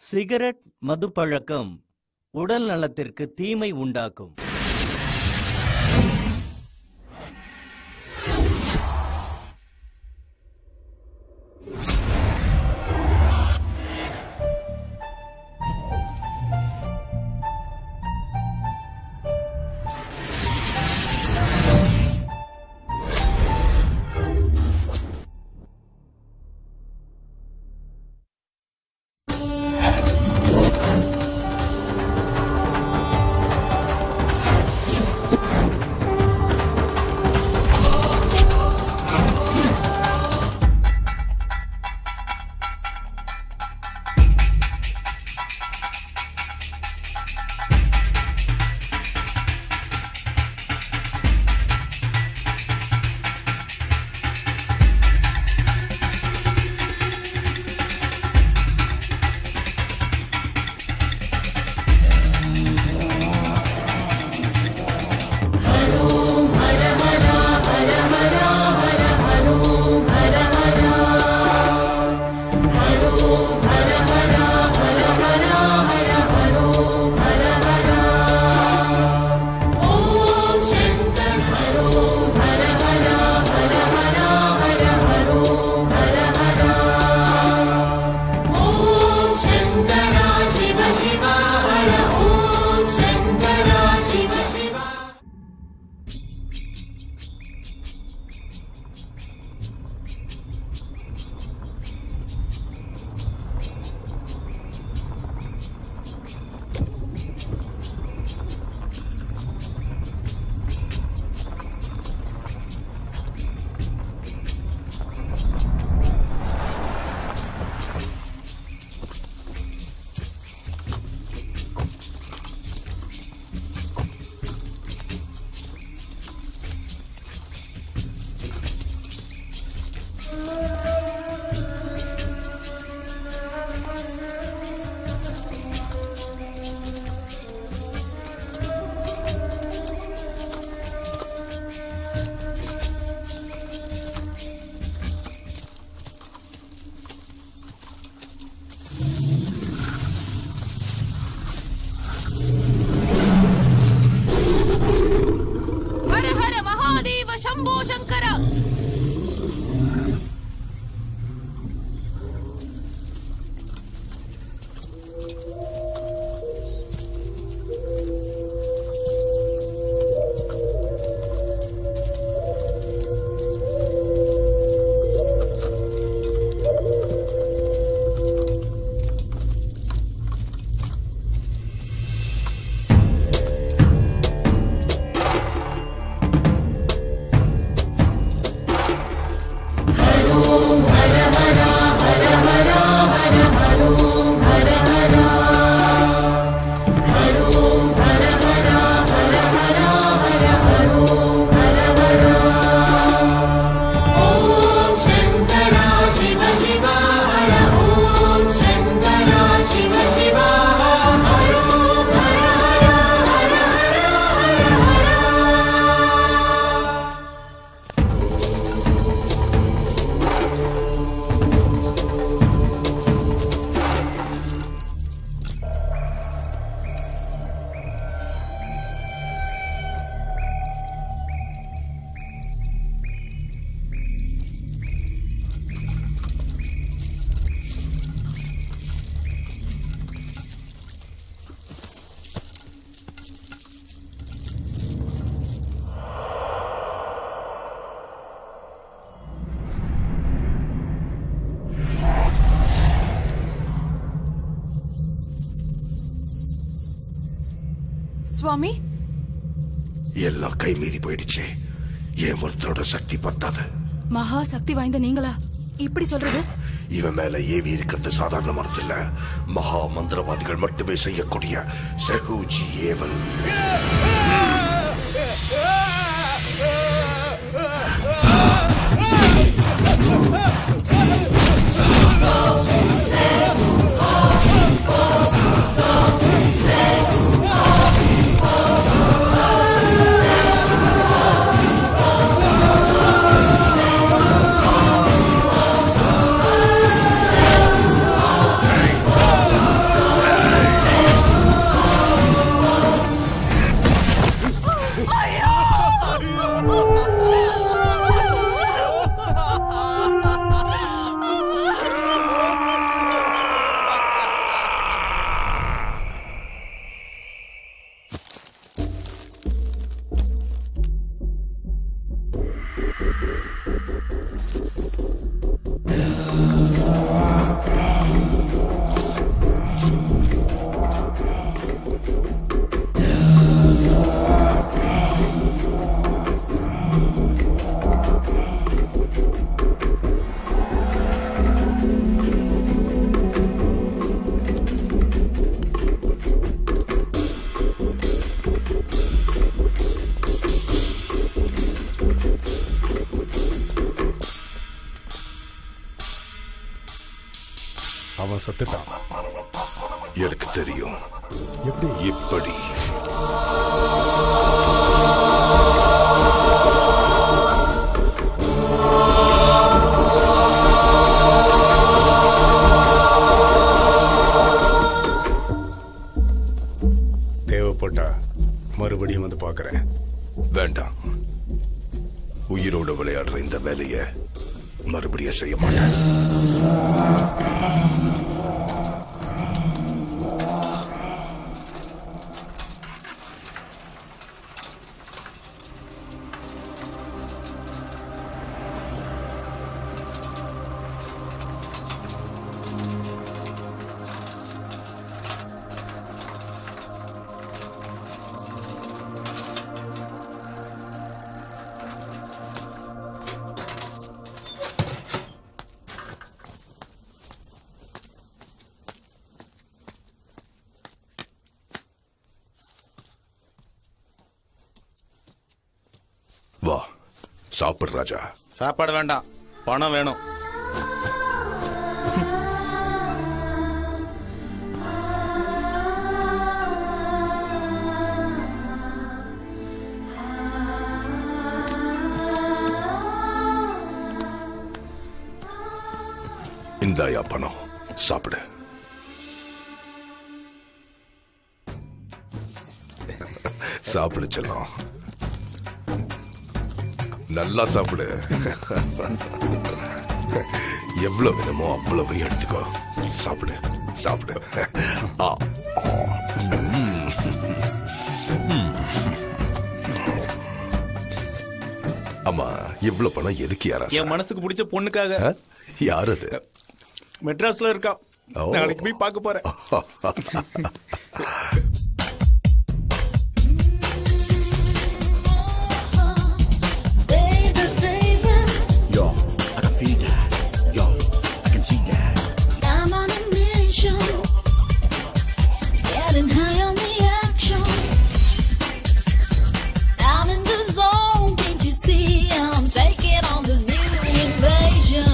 Cigarette மதுப்பழக்கம் உடல் நலத்திற்கு தீமை உண்டாக்கும் ஹர ஹர மகாதேவ சம்போ சங்கர சுவாமி எல்லாம் கை மீறி போயிடுச்சு என் ஒருத்தரோட சக்தி பத்தாது மகா சக்தி வாய்ந்த நீங்களா இப்படி சொல்றது இவன் மேல ஏவி இருக்கிறது சாதாரணமானது இல்ல மகா மந்திரவாதிகள் மட்டுமே செய்யக்கூடிய செஹூஜி ஏவல் ஆ அவன் செத்துட்டான் எனக்கு தெரியும் எப்படி இப்படி தேவைப்பட்டா மறுபடியும் வந்து பார்க்கறேன் வேண்டாம் உயிரோட விளையாடுற இந்த வேலையை மறுபடியும் செய்ய மாட்டேன் வா சாப்பிடு ராஜா சாப்பாடு வேண்டாம் பணம் வேணும் இந்தாயா பணம் சாப்பிடு சாப்பிடு செல்லம் நல்லா சாப்பிடு எவ்வளவு வேணுமோ அவ்வளவு எடுத்துக்கோ சாப்பிடு சாப்பிடு ஆ ம். ம். அம்மா இவ்வளவு பணம் எதுக்கு யாரா என் மனசுக்கு பிடிச்ச பொண்ணுக்காக யார் அது மெட்ராஸ்ல இருக்கா ஓ. நாளைக்கு போய் பார்க்க போறேன் Baby, baby, Yo, I can feel that. Yo, I can see that. I'm on a mission. Getting high on the action. I'm in the zone, can't you see? I'm taking on this new invasion.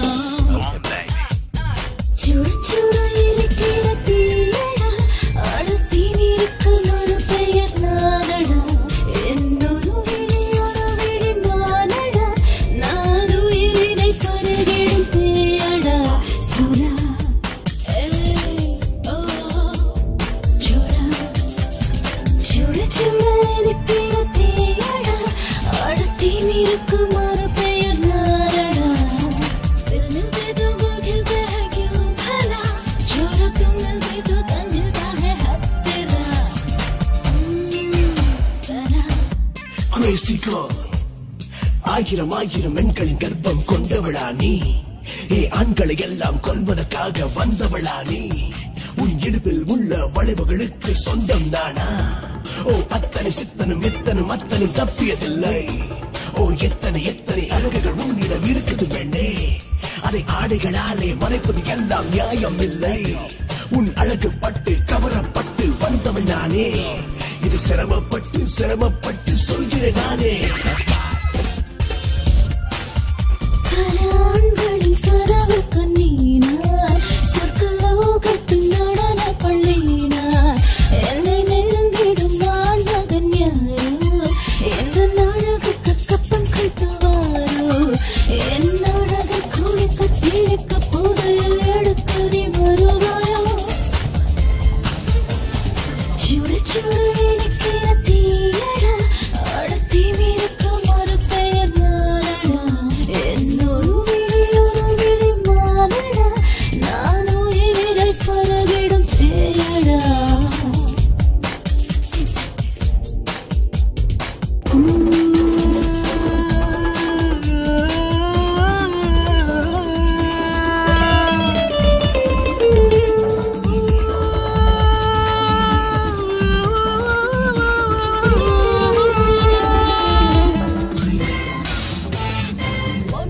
சுட சுட இருக்கிற தீயடா அடுத்தீவிருக்கு ஒரு பெயர் நானடா என்னொரு விழியொரு விழி நானடா நான் உயிரினை பருகிடும் பேயடா சுரா ஏய், ஓ, சுரா சுட சுட இருக்கிற தீயடா அடுத்தீவிருக்கு ஒரு பெயர் நானடா दिल मिलते तो वो खिलते हैं क्यों भला जो रकम मिलती तो तन मिलता है हद तेरा हम्म, जरा Crazy girl. ஆயிரம் ஆயிரம் பெண்களின் கர்ப்பம் கொண்டவளா நீ ஏ ஆண்களை எல்லாம் கொல்வதற்காக வந்தவளா நீ உன் இடுப்பில் உள்ள வளைவுகளுக்கு சொந்தம் தானா ஓ அத்தனை சித்தனும் எத்தனும் அத்தனும் தப்பியதில்லை ஓ எத்தனை எத்தனை அழகுகள் உன்னிடம் இருக்குது பெண்ணே அதை ஆடைகளாலே மறைப்பது எல்லாம் நியாயம் இல்லை உன் அழகு பட்டு கவரப்பட்டு வந்தவன் நானே இது சிரமப்பட்டு சிரமப்பட்டு சொல்கிறேன் நானே பல ஆண்களின் கனவு கண்ணீனார் சொர்க்கலோகத்தின் நடன பள்ளியினார் என்னை நெருங்கிடும் ஆண் மகன் யாரோ எந்த அழகுக்கு கப்பம் கட்டுவாரோ என் அழகை குளிக்க திணிக்க புதையல் எடுக்க நீ வருவாயோ சுட சுட இருக்கிற தீயடா அடுத்தி மீறுக்கும் ஒரு பெயர் நானடா என்னொரு விழி ஒரு விழி மானடா நான் உயிரை பரவிடும் பேயடா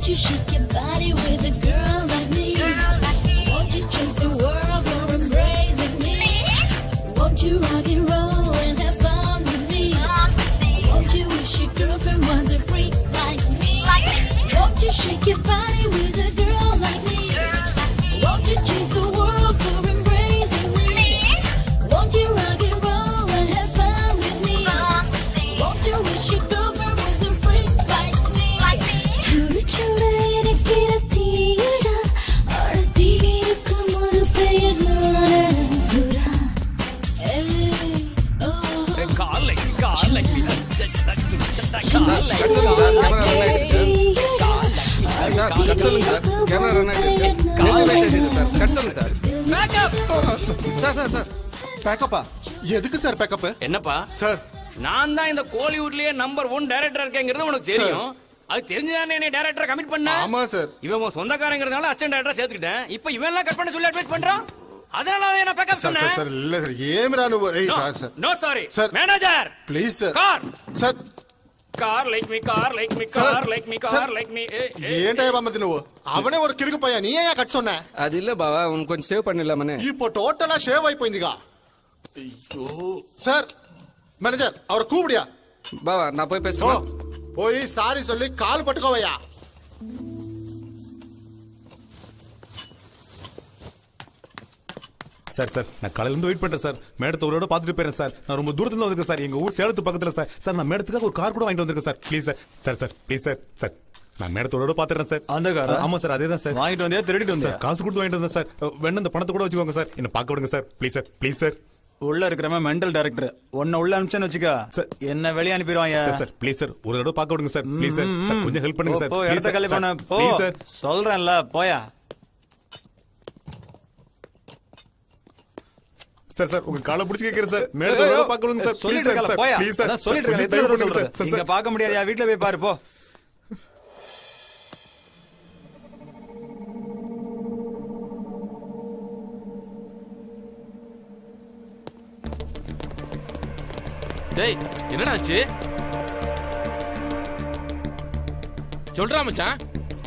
Won't you shake your body with a girl like me? Won't you chase the world for embracing me? Won't you rock and roll and have fun with me? Won't you wish your girlfriend was a freak like me? Won't you shake your body with a girl like me? Won't you chase the world for embracing me? Won't you rock and roll and have fun with me? Won't you wish your girlfriend was a freak like me? சுடு சுடு இருக்கிற தீயடா அடத்தி இருக்கும் ஒரு பெயர் நாடா காலை காலை sir cut சொல்லுங்க சார் கேமரா ரன் ஆயிட்டு சார் கட் சொல்லுங்க sir pack up sir sir sir பேக்கப்பா எதுக்கு சார் பேக்கப் என்னப்பா சார் நான் தான் இந்த கோலிவுட்லயே நம்பர் ஒன் டைரக்டர் இருக்கேங்கிறது உனக்கு தெரியும் அது தெரிஞ்சுதானே என்னை டைரக்டர் கமிட் பண்ண ஆமா சார் இவன் உன் சொந்தக்காரங்கிறதுனால அசிஸ்டன்ட் டைரக்டர் சேர்த்துக்கிட்டேன் இப்போ இவன் எல்லாம் கட் பண்ண சொல்லி அட்வைஸ் பண்றான் அதனால தான் என்ன பேக்கப் సార్ సార్ சொன்னேன் సార్ இல்ல సార్ ఏమి రాను ఏయ్ sir sir no sorry Sir. Manager please sir car sir car like me car like me Sir. Car like me car Sir. Like me ఏంటయ్యా బామ్మది నువ్వు అవనే ఒక కిరుకు పోయా నీ ఏ కట్ సొన్నా அது இல்ல பாவா உனக்கு கொஞ்சம் சேவ் பண்ணிடலாமனே இப்போ టోటలా షేవ్ అయిపోయిందిగా అయ్యో సార్ మేనేజర్ அவர் கூப்பிடியா பாவா நான் போய் ஓ பேசுறேன் போய் சாரி சொல்லி கால் பட்டுக்கோவையா சார் சார் நான் காலையில இருந்து வெயிட் பண்றேன் சார் மேடத்தை ஒரு பார்த்துட்டு போறேன் சார் நான் ரொம்ப தூரத்துல வந்திருக்கேன் சார் எங்க ஊர் சேலத்து பக்கத்துல சார் சார் நான் மேடத்துக்காக ஒரு கார் கூட வாங்கிட்டு வந்திருக்கேன் sir please sir sir sir please sir sir நான் மேடத்தோட பாத்துறேன் சார் அந்த காரா? ஆமா சார் அதே தான் சார் வாங்கிட்டு வந்தியா திருடிட்டு வந்தியா சார் காசு கொடுத்து வாங்கிட்டு வந்தேன் சார் வேணும் இந்த பணத்தை கூட வச்சுக்கோங்க சார் என்ன பார்க்க விடுங்க sir please sir please sir உள்ள இருக்கிறவன் மெண்டல் டைரக்டர் உன்னை உள்ள அனுப்பிச்சேன்னு வச்சுக்க சார். என்ன வெளியே அனுப்பிடுவாங்க சார் சார் ப்ளீஸ் சார் ஒரு தடவை பார்க்க விடுங்க சார் ப்ளீஸ் சார் சார் கொஞ்சம் ஹெல்ப் பண்ணுங்க சார் போ Please, இடத்த sir. கல்வி பண்ண Sir, போ please, சார் சொல்றேன்ல போயா சார் சார் உங்க காலை பிடிச்சி கேட்கிறேன் சார் மேடத்தை ஒரு தடவை பார்க்க விடுங்க சார் ப்ளீஸ் சொல்லிட்டு சார் இருக்கல சார் போயா ப்ளீஸ் சார் அதான் சொல்லிட்டு கொஞ்சம் இருக்கல தயவு எத்தனை பண்ணுங்க தடவை சார் சார் இங்க சார் பார்க்க முடியாதுயா வீட்ல போய் பாரு போ டேய் என்னடா ஆச்சு சொல்றா மச்சான்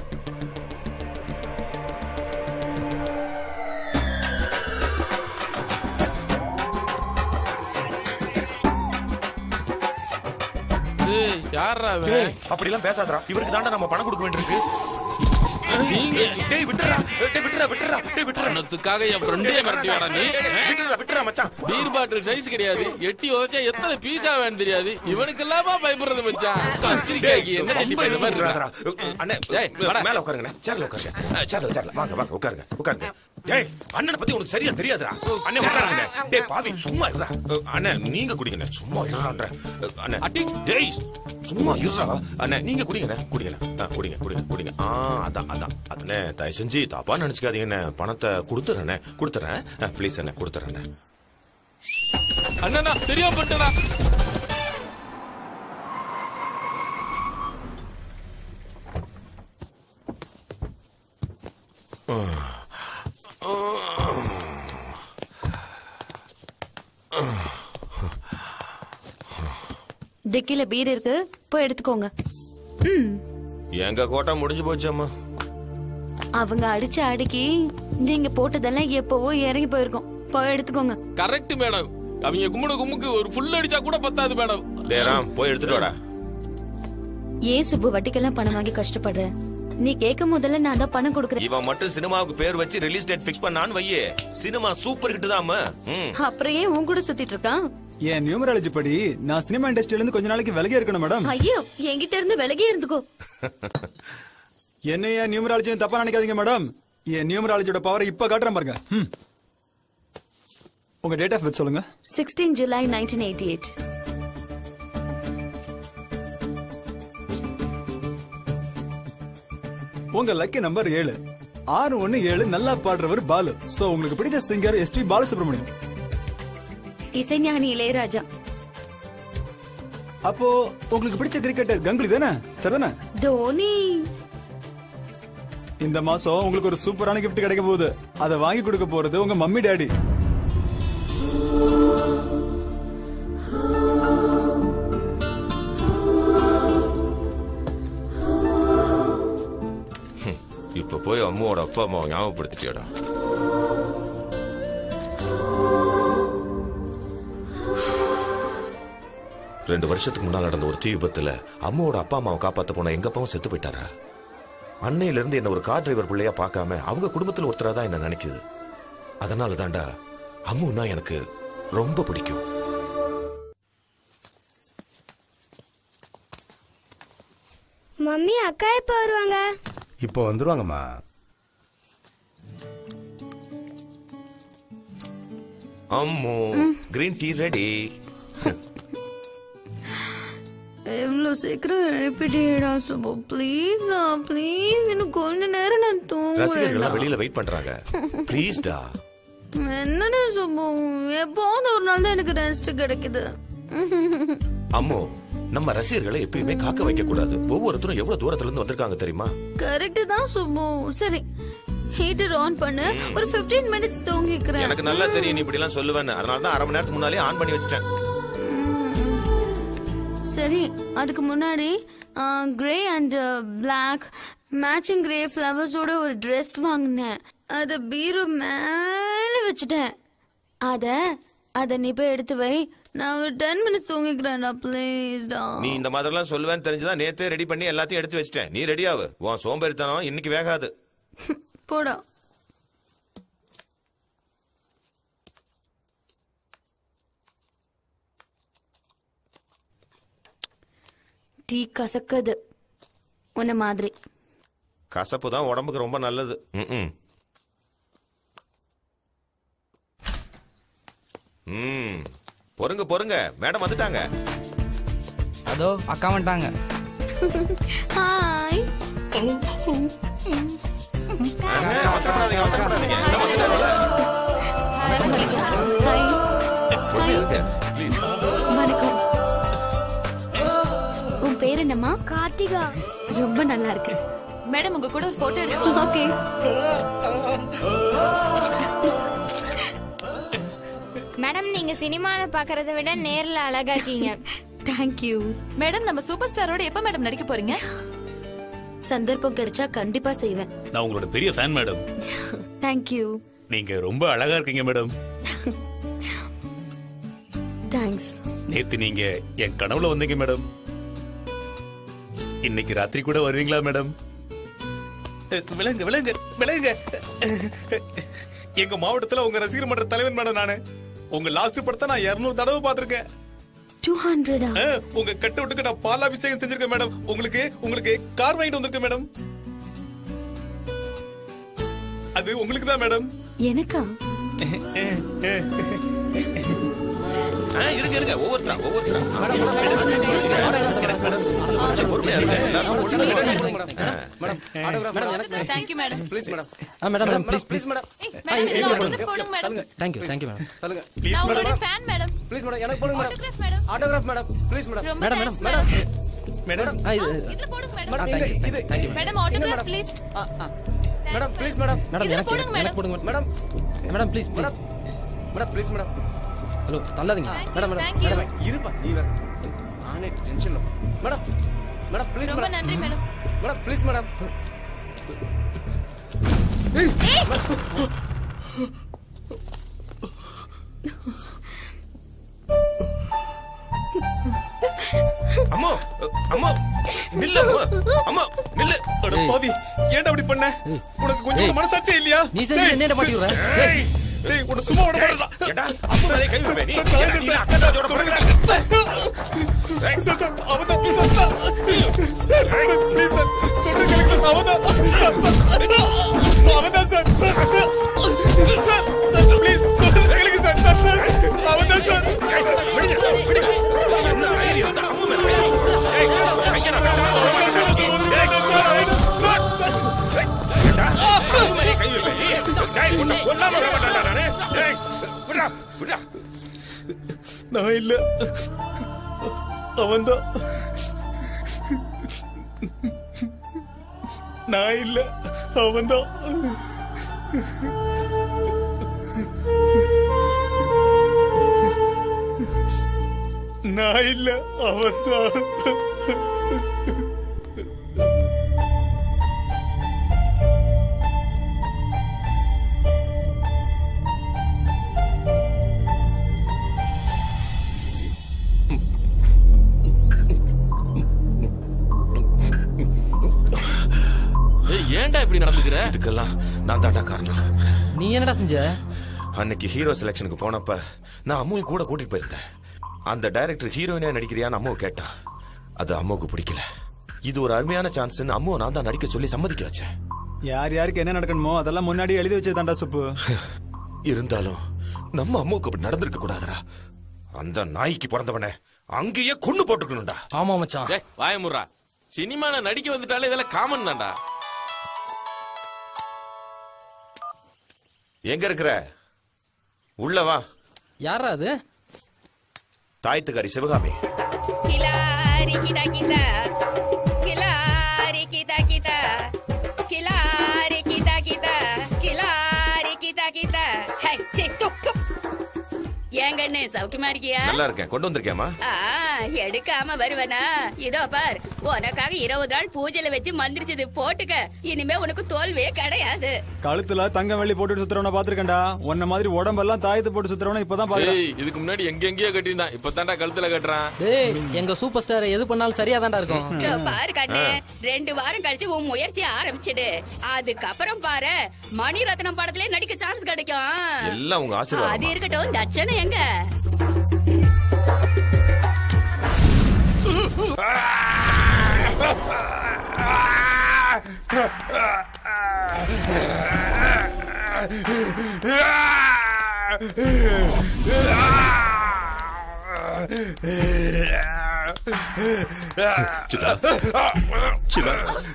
டேய் யாரா அவன் அப்படி எல்லாம் பேசாதடா இவருக்கு தாண்டா நம்ம பணம் கொடுக்க வேண்டியிருக்கு நீங்க டேய் விட்டுறா டேய் விட்டுறா விட்டுறா டேய் விட்டுறா பணத்துக்காக என் ஃப்ரெண்டே மிரட்டி வாடா நீ விட்டுறா விட்டுறா மச்சான் பீர் பாட்டில் சைஸ் கிடையாது எட்டி உதச்சா எத்தனை பீஸா வேணும் தெரியாது இவனுக்கு எல்லாமா பயப்படுறது மச்சான் கத்திரிக்காய்க்கு என்ன சட்டி ரொம்ப பண்ண மாதிரி விட்டுறாதடா. இருக்கா? அண்ணே டேய், வாடா. மேல உட்காருங்க சேர்ல உட்காருங்க அஹ், சேர்ல சேர்ல வாங்க வாங்க உட்காருங்க உட்காருங்க டேய் அண்ணனை பத்தி உனக்கு சரியா தெரியாதுடா அண்ணே உட்காருங்க டேய் பாவி சும்மா இருடா அஹ், அண்ணே நீங்க குடிங்கண்ணே சும்மா இருடான்ற அஹ், அண்ணே அடி. டேய் சும்மா இருடா அண்ணே நீங்க குடிங்கண்ணே குடிங்கண்ணே ஆ, குடிங்க குடிங்க குடிங்க ஆ அதான் அதான் அண்ணே தயவு செஞ்சு தப்பா நினைச்சுக்காதீங்கண்ணே பணத்தை கொடுத்துறேண்ணே கொடுத்துறேன் ப்ளீஸ் அண்ணே கொடுத்துறேண்ணே அண்ணனா தெரியாம பண்ணிட்டேனா டிக்கில பீர் இருக்கு போய் எடுத்துக்கோங்க ம் எங்க கோட்டை முடிஞ்சு போச்சு அம்மா அவங்க அடிச்ச அடிக்கி நீங்க போட்டதெல்லாம் எப்பவோ இறங்கி போயிருக்கோம் போய் எடுத்துக்கோங்க கரெக்ட் மேடம் அவங்க கும்பிட கும்முக்கு ஒரு ஃபுல் அடிச்சா கூட பத்தாது மேடம் டேய் ராம் போய் எடுத்துட்டு வாடா ஏன் சுப்பு வட்டிக்கெல்லாம் பணம் வாங்கி கஷ்டப்படுற நீ கேட்கும் முதல்ல நான் தான் பணம் கொடுக்கறேன் இவன் மட்டும் சினிமாவுக்கு பேர் வச்சு ரிலீஸ் டேட் ஃபிக்ஸ் பண்ணான்னு வையே சினிமா சூப்பர் ஹிட் தான் ம் அப்புறம் ஏன் உன் கூட சுத்திட்டு இருக்கான் என் நியூமராலஜி படி நான் சினிமா இண்டஸ்ட்ரியில இருந்து கொஞ்ச நாளைக்கு விலகி இருக்கணும் மேடம் ஐயோ என்கிட்ட இருந்து விலகியே இருந்துக்கோ என்ன என் நியூமராலஜி தப்பா நினைக்காதீங்க மேடம் என் நியூமராலஜியோட பவரை இப்ப காட்டுறேன் பாருங்க ம். உங்க டேட் ஆஃப் பர்த் சொல்லுங்க sixteen July nineteen eighty eight உங்க லக்கி நம்பர் ஏழு ஆறு ஒண்ணு ஏழு நல்லா பாடுறவர் பாலு சோ உங்களுக்கு பிடிச்ச சிங்கர் எஸ் பி பாலசுப்ரமணியம் இசைஞானி இளையராஜா அப்போ உங்களுக்கு பிடிச்ச கிரிக்கெட்டர் கங்குலி தானே சரிதானே தோனி இந்த மாசம் உங்களுக்கு ஒரு சூப்பரான gift கிடைக்க போகுது அதை வாங்கி கொடுக்க போறது உங்க மம்மி டாடி இப்ப போய் அம்மாவோட அப்பா அம்மாவை ஞாபகப்படுத்திட்டியாடா ரெண்டு வருஷத்துக்கு முன்னால் நடந்த ஒரு தீ விபத்துல அம்மாவோட அப்பா அம்மாவை காப்பாத்த போன எங்க அப்பாவும் செத்து போயிட்டாரா அன்னையில இருந்து என்ன ஒரு கார் டிரைவர் பிள்ளையா பார்க்காம அவங்க குடும்பத்துல ஒருத்தரா தான் என்ன நினைக்குது அதனால தான்டா அம்முன்னா எனக்கு ரொம்ப பிடிக்கும் மம்மி அக்கா எப்ப வருவாங்க இப்போ வந்துருவாங்கம்மா அம்மு கிரீன் டீ ரெடி எவ்வளோ சீக்கிரம் எழுப்பிட்டேடா சுபு ப்ளீஸ்டா ப்ளீஸ் இன்னும் கொஞ்ச நேரம் நான் ரசிகர்கள் தூங்குறேன்டா வெளியில வெயிட் பண்றாங்க ப்ளீஸ்டா என்னடா சுபு எப்போது ஒரு நாள் தான் எனக்கு ரெஸ்ட் கிடைக்குது அம்மு நம்ம ரசிகர்களை எப்பயுமே காக்க வைக்க கூடாது ஒவ்வொருத்தரும் எவ்வளவு தூரத்துல இருந்து வந்திருக்காங்க தெரியுமா கரெக்ட் தான் சுபு சரி ஹீட்டர் ஆன் பண்ணு ஒரு 15 மினிட்ஸ் தூங்கிக்கிறேன் எனக்கு நல்லா தெரியும் நீ இப்படி எல்லாம் சொல்லுவேன்னு அதனால தான் அரை மணி நேரத்துக்கு முன்னாலே ஆன் பண்ணி வச்சிட்டேன் சரி அதுக்கு முன்னாடி grey and black matching grey ஃப்ளவர்ஸோட ஒரு Dress வாங்கினேன் அத பீரோ மேல வச்சுட்டேன் அத அத நீ போய் எடுத்து வை நான் ஒரு டென் மினிட்ஸ் தூங்கிக்கிறேன்டா ப்ளீஸ்டா நீ இந்த மாதிரி எல்லாம் சொல்லுவேன்னு தெரிஞ்சுதான் நேத்தே ரெடி பண்ணி எல்லாத்தையும் எடுத்து வச்சிட்டேன் நீ ரெடியாவு உன் சோம்பேறித்தனம் இன்னைக்கு வேகாது போடா டீ கசக்குது உன்ன மாதிரி கசப்பு தான் உடம்புக்கு ரொம்ப நல்லது ம்ம். ம் பொறுங்க பொறுங்க மேடம் வந்துட்டாங்க அதோ அக்கா வந்துட்டாங்க ஹாய் அண்ணே, அவசரப்படாதீங்க அவசரப்படாதீங்க எல்லாம் வந்துட்டாங்க. ஹாய் பொறுமையா இருங்க, please. வணக்கம் உன் பேர் என்னம்மா கார்த்திகா ரொம்ப நல்லா இருக்கு மேடம் உங்க கூட ஒரு போட்டோ எடுக்கலாம் ஓகே மேடம் நீங்க சினிமால பாக்குறத விட நேர்ல அழகா இருக்கீங்க தேங்க்யூ மேடம் நம்ம சூப்பர் ஸ்டாரோட எப்ப மேடம் நடிக்க போறீங்க சந்தர்ப்பம் கிடைச்சா கண்டிப்பா செய்வேன் நான் உங்களோட பெரிய ஃபேன் மேடம் தேங்க்யூ நீங்க ரொம்ப அழகா இருக்கீங்க மேடம் தேங்க்ஸ் நேத்து நீங்க என் கனவுல வந்தீங்க மேடம் இன்னைக்கு ராத்திரி கூட வருவீங்களா மேடம் விலங்க விலங்க விலங்க எங்க மாவட்டத்துல உங்க ரசிகர் மன்ற தலைவன் மேடம் நானு உங்க லாஸ்ட் படத்தை நான் 200 தடவை பார்த்திருக்கேன் டூ ஹண்ட்ரடா ஆ, உங்க கட்ட விட்டுக்கு நான் பாலாபிஷேகம் செஞ்சிருக்கேன் மேடம் உங்களுக்கு உங்களுக்கு கார் வாங்கிட்டு வந்திருக்கேன் மேடம் அது உங்களுக்கு தான் மேடம் எனக்கா ஆ, இருங்க இருங்க ஒவ்வொருத்தரா ஒவ்வொருத்தரா கொஞ்சம் பொறுமையா இருங்க எல்லாரும் தேங்க்யூ மேடம் ப்ளீஸ் மேடம் ஆ madam madam please please madam madam இதுல autograph போடுங்க மேடம் தேங்க்யூ தேங்க்யூ மேடம் சொல்லுங்க நான் உங்களுடைய ஃபேன் மேடம் ப்ளீஸ் மேடம் எனக்கு போடுங்க madam autograph madam autograph madam please madam ரொம்ப madam thanks, madam madam. Madam ஆ இது இதுல போடுங்க ஆ மேடம் தேங்க்யூ இது thank you madam autograph please madam please madam madam இதுல எனக்கு போடுங்க, எனக்கு போடுங்க madam madam please please madam please madam hello தள்ளாதீங்க madam madam thank you. Madam இருப்பா நீ வேற நானே டென்ஷன்ல மேடம் மேடம் ப்ளீஸ் ரொம்ப மேடம் நன்றி மேடம் மேடம் ப்ளீஸ் மேடம் அம்மா அம்மா நில்லு அம்மா அம்மா நில்லு அட பாவி ஏன்டா அப்படி பண்ண உனக்கு கொஞ்சம் கூட மனசாட்சியே இல்லையா நீ செஞ்சு என்னடா மாட்டி விடுற ஏய், டேய் உன்னை சும்மா விட மாட்டேன் ஏண்டா அம்மா மேலே கை வைப்பே நீ ஏண்டா, நீ அக்கா தாஜோட பிறகு சார் சார் அவன் தான் sir sir sir sir please sir சொல்றேன் கேளுங்க சார் அவன் தான் சார் சார் அவன் தான் sir sir sir sir please சொல்றேன் கேளுங்க சார் சார் சார் அவன் தான் சார் விடுங்க விடுங்க என்ன தைரியம் இருந்தா அம்மா மேல கை வச்சு. ஏய், கையை நான் வெட்டலாம். ஏண்டா, அம்மா மேலே கை வைப்பே நீ. டேய், உன்னை கொல்லாம விட மாட்டேன்டா நானு. டேய், விட்றா, விட்றா. நான் இல்ல அவன்தான் நான் இல்ல அவன்தான் நான் இல்ல அவன்தான் ஏன்டா இப்படி நடந்துக்கிற இதுக்கெல்லாம் நான் தாண்டா காரணம் நீ என்னடா செஞ்ச அன்னைக்கு ஹீரோ செலெக்ஷனுக்கு போனப்ப நான் அம்முவையும் கூட கூட்டிட்டு போயிருந்தேன் அந்த டைரக்டர் ஹீரோயினா நடிக்கிறியான்னு அம்மாவை கேட்டான் அது அம்மாவுக்கு பிடிக்கல இது ஒரு அருமையான சான்ஸ்னு அம்மாவை நான் தான் நடிக்க சொல்லி சம்மதிக்க வச்சேன் யார் யாருக்கு என்ன நடக்கணுமோ அதெல்லாம் முன்னாடி எழுதி வச்சதாண்டா சுப்பு இருந்தாலும் நம்ம அம்மாவுக்கு அப்படி நடந்திருக்க கூடாதுடா அந்த நாய்க்கு பிறந்தவனே அங்கேயே கொண்டு போட்டுக்கணும்டா ஆமா மச்சான் டேய் வாய முறா சினிமால நடிக்க வந்துட்டாலே இதெல்லாம் காமன் தான்டா எங்க இருக்கிற உள்ள வா யாரா அது தாய்த்துக்காரி சிவகாமி கிலாரி கிதா கிதா கிலாரி கிதா கிதா கிலாரி கிதா கிதா கிலாரி கிதா கிதா ஹை சே குக்கு ஏங்கண்ணே சௌக்கியமா இருக்கியா நல்லா இருக்கேன் கொண்டு வந்திருக்கேமா ஆ எடுக்காம வருவனா இதோ பார் உனக்காக இருபது நாள் பூஜையில வச்சு மந்திரிச்சது போட்டுக்க இனிமே உனக்கு தோல்வியே கிடையாது கழுத்துல தங்கம் வெள்ளி போட்டு சுத்துறவன பாத்திருக்கேன்டா உன்ன மாதிரி உடம்பெல்லாம் தாயத்து போட்டு சுத்துறவன இப்பதான் பாக்குறேன் டேய் இதுக்கு முன்னாடி எங்க எங்கேயோ கட்டியிருந்தான் இப்ப தான்டா கழுத்துல கட்டுறான் டேய் எங்க சூப்பர் ஸ்டார் எது பண்ணாலும் சரியா தான்டா இருக்கும் இதோ பாரு கண்ணு ரெண்டு வாரம் கழிச்சு உன் முயற்சியை ஆரம்பிச்சிடு அதுக்கப்புறம் பாரு மணிரத்னம் படத்திலே நடிக்க சான்ஸ் கிடைக்கும் எல்லாம் உங்க அது ஆசீர்வாதம் இருக்கட்டும் தட்சணை எங்க சிதா சிதா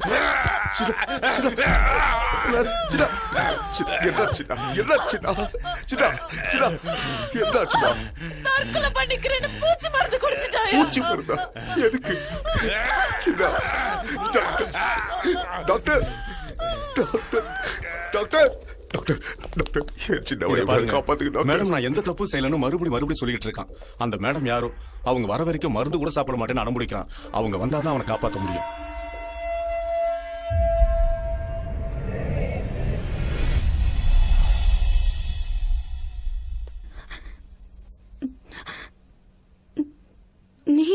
தற்கொலை பண்ணிக்கிறேன்னு பூச்சி மருந்து குடிச்சிட்டாயா பூச்சி மருந்தா எதுக்கு சிதா doctor doctor doctor doctor doctor doctor என் சின்ன இதை வயசுல பாருங்க. காப்பாத்துக்கு மேடம் நான் எந்த தப்பும் செய்யலன்னு மறுபடியும் மறுபடியும் சொல்லிட்டு இருக்கான் அந்த மேடம் யாரோ அவங்க வர வரைக்கும் மருந்து கூட சாப்பிட மாட்டேன்னு அடம்பிடிக்கிறான் அவங்க வந்தாதான் அவனை காப்பாற்ற முடியும் நீ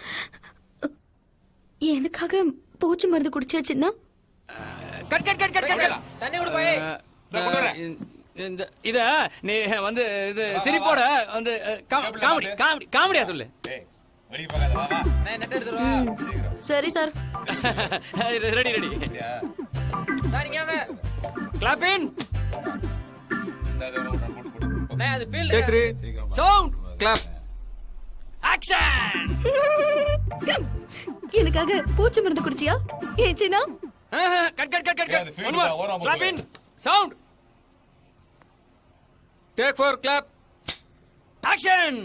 எனக்காக பூச்சி மருந்து குடிச்சாச்சுன்னா cut cut cut cut cut தண்ணி விடு போய் இந்த இத நீ வந்து இது சிரிப்போட வந்து கா- காமெடி காமெடி காமெடியா சொல்லு ம், சரி sir ready ready clap in அது field take three sound clap action எனக்காக பூச்சி மருந்து குடிச்சியா ஏச்சினா cut cut cut cut cut one more clap in sound take four clap action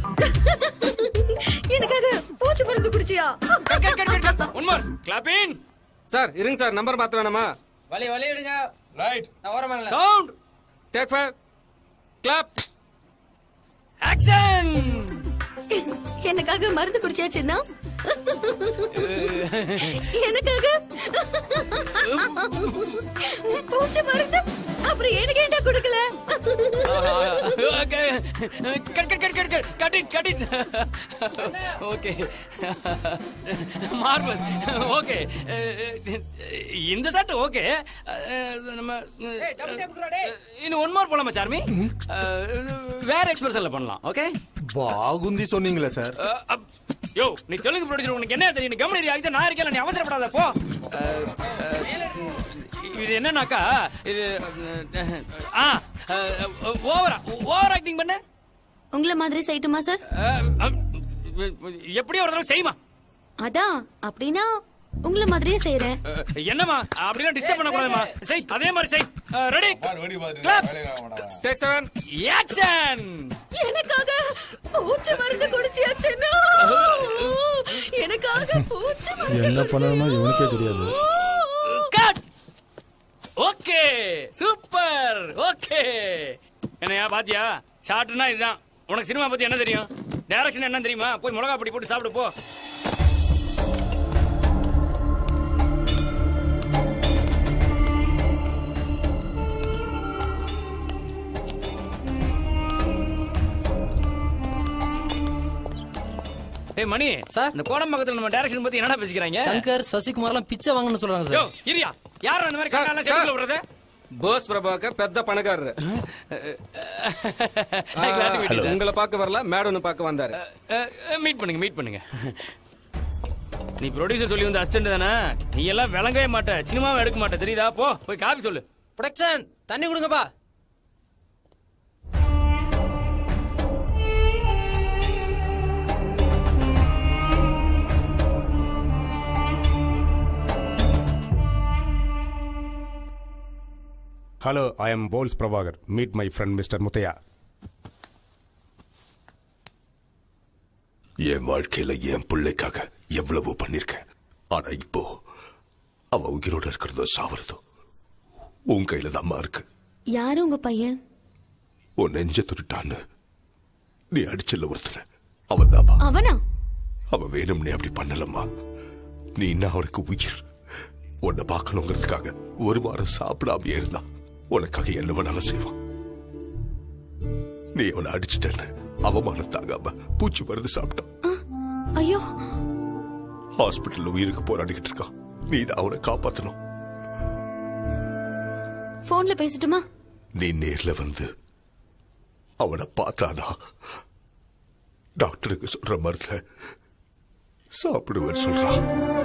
எனக்காக பூச்சி மருந்து குடிச்சியா cut cut cut cut one more clap in sir இருங்க சார் நம்பர் மாத்த வேணாமா வலி வலி விடுங்க ரைட் நான் ஓரமா இல்ல sound take five clap action எனக்காக மருந்து குடிச்சாச்சுன்னா எனக்காக பூச்சி மருந்து அப்புறம் எனக்கு ஏன்டா கொடுக்கல cut cut cut cut cut cut it cut it okay marvellous okay இந்த சட்டு ஓகே நம்ம இன்னும் ஒன் மோர் போலாமா சார்மி வேற எக்ஸ்பிரஷன்ல பண்ணலாம் ஓகே பாகுந்தி சொன்னீங்களே சார் யோ நீ தெலுங்கு ப்ரொடியூசர் உனக்கு என்ன தெரியும் நீ கவனி ஆகிட்டு நான் இருக்கேன் நீ அவசரப்படாத போ அஹ், அஹ், இது என்னன்னாக்கா இது அஹ், ஆ ஓவரா ஓவர் ஆக்டிங் பண்ண உங்களை மாதிரி செய்யட்டுமா சார் அஹ், அஹ், எப்படியோ ஒரு தடவை செய்யுமா அதான் அப்படின்னா உங்களை மாதிரியே செய்யறேன் அஹ், என்னம்மா அப்படிலாம் டிஸ்டர்ப் பண்ண கூடாதுமா செய் அதே மாதிரி செய் ready clap take seven action எனக்காக பூச்சி மருந்து குடிச்சியாச்சுன்னா எனக்காக பூச்சி மருந்து என்ன பண்ணணும்னா இவனுக்கே தெரியாது கட் ஓகே சூப்பர் ஓகே என்னையா பாத்தியா ஷார்ட்னா இதுதான் உனக்கு சினிமா பத்தி என்ன தெரியும் டைரக்ஷன் என்ன தெரியுமா போய் மிளகா பொடி போட்டு சாப்பிடு போ டேய் டேய் மணி சார் இந்த கோடம்பாக்கத்துல நம்ம டைரக்ஷன் பத்தி என்னடா பேசிக்கிறாங்க சங்கர் சசிகுமார்லாம் பிச்சை வாங்கணும்னு சொல்றாங்க யோ சார் இரியா யார் அந்த மாதிரி சார், கண்ணால சார். செடிக்குள்ள விடுறது போஸ் பிரபாகர் பெத்த பணக்காரரு Glad to meet you, sir. உங்களை பார்க்க வரல மேடம் பார்க்க வந்தாரு மீட் பண்ணுங்க மீட் பண்ணுங்க நீ ப்ரொடியூசர் சொல்லி வந்த அசிஸ்டன்ட் தானே நீ எல்லாம் விளங்கவே மாட்ட சினிமாவும் எடுக்க மாட்ட தெரியுதா போ போய் காபி சொல்லு ப்ரொடக்ஷன் தண்ணி கொடுங்கப்பா ஹலோ ஐ எம் போல்ஸ் Prabhakar meet my friend mister Muthaiah என் வாழ்க்கையில என் பிள்ளைக்காக எவ்வளவு பண்ணிருக்கேன் ஆனா இப்போ அவ உயிரோட இருக்கிறதோ சாவறதோ உன் கையில தான் இருக்கு யாரு உங்க பையன் உன் நெஞ்ச துருட்டான்னு நீ அடிச்சல ஒருத்தர அவன் தாவா அவனா அவன் வேணும்னே அப்படி பண்ணலம்மா நீ இன்னும் அவனுக்கு உயிர் உன்னை பார்க்கணுங்கிறதுக்காக ஒரு வாரம் சாப்பிடாம இருந்தா உனக்காக என்ன வேணாலும் செய்வான் நீ அவனை அடிச்சிட்டன்னு அவமானத்தாகாம பூச்சி மருந்து சாப்பிட்டான் ஐயோ ஹாஸ்பிட்டல்ல உயிருக்கு போராடிக்கிட்டு இருக்கான் நீ தான் அவனை காப்பாத்தணும் போன்ல பேசட்டுமா நீ நேர்ல வந்து அவனை பார்த்தாதான் டாக்டருக்கு சொல்ற மருந்த சாப்பிடுவேன் சொல்றான்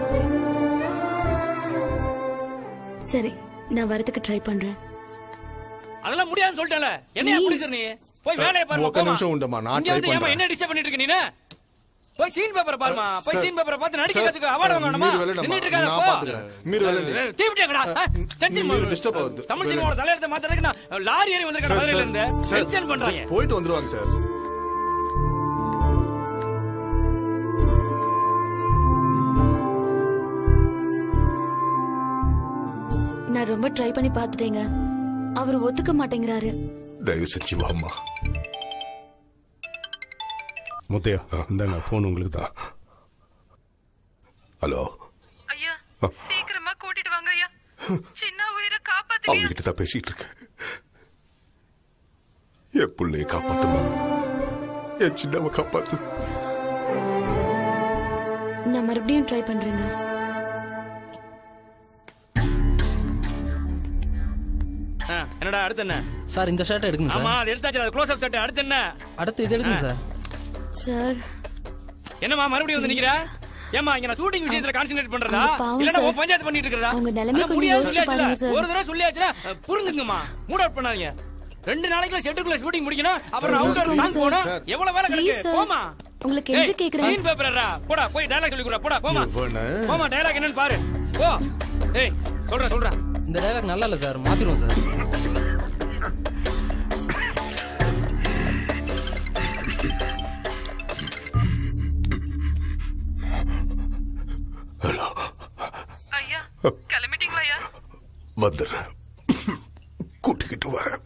சரி நான் வரதுக்கு ட்ரை பண்றேன் அதெல்லாம் முடியாதுன்னு சொல்லிட்டேன்ல என்னையா Please. ப்ரொடியூசர் நீ போய் வேலையை பாருமா ஒக்க நிமிஷம் உண்டுமா, நான் இங்க try வந்து ஏமா பண்றேன். என்ன டிஸ்டர்ப் பண்ணிட்டு இருக்க நீ போய் சீன் பேப்பரை பாருமா போய் சார், சீன் பேப்பரை பார்த்து நடிக்க சார், கத்துக்க அவார்டு வாங்கணுமா மீறு வேலை நம்ம- நின்னுட்டு இருக்காத நான் போ பாத்துக்கிறேன். மீறு வேலை நீ. தீவிட்டியாங்கடா டென்ஷன் மீறு disturb ஆகுது. தமிழ் வேலை. சினிமாவோட தலையெழுத்த மாத்துறதுக்கு நான் லாரி ஏறி வந்திருக்கேன் சார், மதுரையில இருந்து சார், சார், டென்ஷன் பண்றாங்க just போயிட்டு வந்துருவாங்க சார் நான் ரொம்ப ட்ரை பண்ணி பார்த்துட்டேங்க அவர் ஒத்துக்க மாட்டேங்கிறாரு தயவு செஞ்சு வாம்மா முத்தையா இந்தாங்க ஃபோன் உங்களுக்கு தான் ஹலோ ஐயா சீக்கிரமா கூட்டிட்டு வாங்க ஐயா சின்ன உயிரை காப்பாத்துங்க அவங்க கிட்ட தான் பேசிட்டு இருக்கேன் என் பிள்ளைய காப்பாத்துமா என் சின்னவ காப்பாத்து நான் மறுபடியும் ட்ரை பண்றேங்க ஆ, என்னடா அடுத்து என்ன சார் இந்த ஷர்ட் எடுக்குங்க ஆமா சார் அது எடுத்தாச்சு அது க்ளோஸ் அப் தட்டு அடுத்து என்ன அடுத்து இது எடுக்குங்க ஆ. சார் சார் என்னம்மா மறுபடியும் வந்து நிக்கிற ஏமா இங்க நான் ஷூட்டிங் விஷயத்துல கான்சென்ட்ரேட் பண்றதா அவங்க பாவம் இல்லனா சார். உன் பஞ்சாயத்து பண்ணிட்டு இருக்கறதா அவங்க நிலைமை அதான் கொஞ்சம் முடியாது யோசிச்சு சொல்லியாச்சுல. பாருங்க சார். ஒரு தடவை சொல்லியாச்சுனா புரிஞ்சுங்கம்மா மூட் அவுட் பண்ணாதீங்க ரெண்டு நாளைக்குள்ள ஷெட்டுக்குள்ள ஷூட்டிங் முடிக்கணும் அப்புறம் அவுட்டர் புரிஞ்சுக்கோங்க சாங் சார். போணும் சார். எவ்வளவு வேலை Please கிடக்கு சார். போமா உங்களுக்கு கெஞ்சி கேக்குறேன். சீன் பேப்பர்ரா போடா போய் டயலாக் சொல்லி கொடுறா போடா போமா இவனை. போமா டயலாக் என்னன்னு பாரு போ ஏய் சொல்றேன் சொல்றேன் இந்த டைலாக் நல்லா இல்ல சார் மாத்திடுவோம் சார் ஐயா கிளம்பிட்டீங்களா ஐயா வந்துடுறேன் கூட்டிக்கிட்டு வரேன்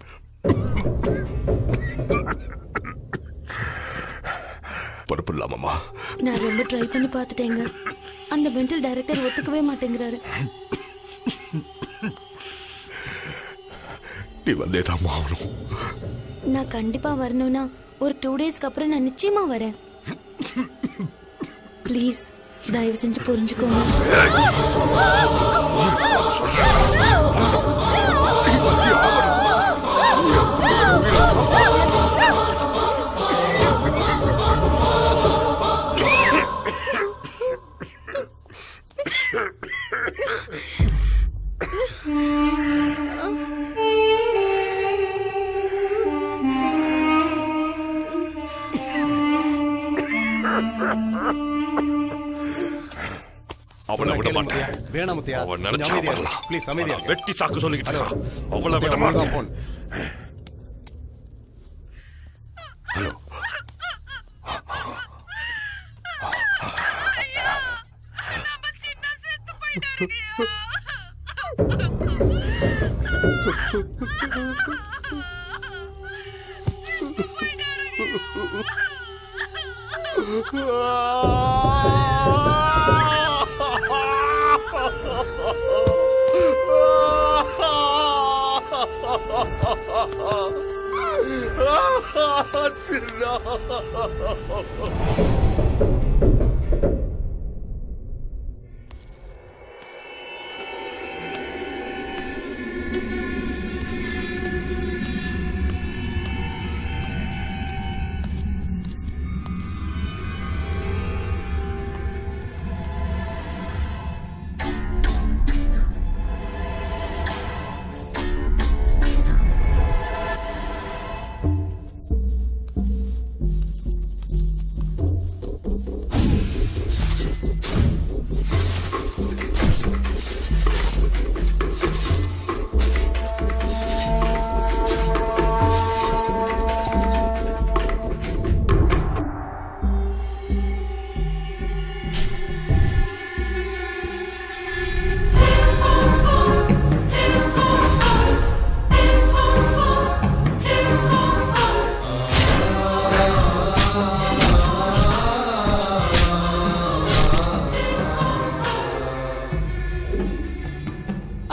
பொறுப்பில்லாமம்மா நான் ரொம்ப ட்ரை பண்ணி பார்த்துட்டேங்க அந்த மென்டல் டைரக்டர் ஒத்துக்கவே மாட்டேங்கிறாரு நீ வந்தேதாம்மா ஆகணும் நான் கண்டிப்பா வரணும்னா ஒரு டூ டேஸ்க்கு அப்புறம் நான் நிச்சயமா வரேன் ப்ளீஸ் தயவு செஞ்சு புரிஞ்சுக்கோங்க அவனை விட கேளு மாட்டேன் முத்தையா. வேணாம் முத்தையா. அவன் கொஞ்சம் நினைச்சா அமைதியா இரு. வரலாம் Please, அமைதியா ஆனா இரு. வெட்டி சாக்கு சொல்லிக்கிட்டு ஹலோ. இருக்கான் அவளை விட முத்தையா, மாட்டேன் phone. ஹலோ சின்ன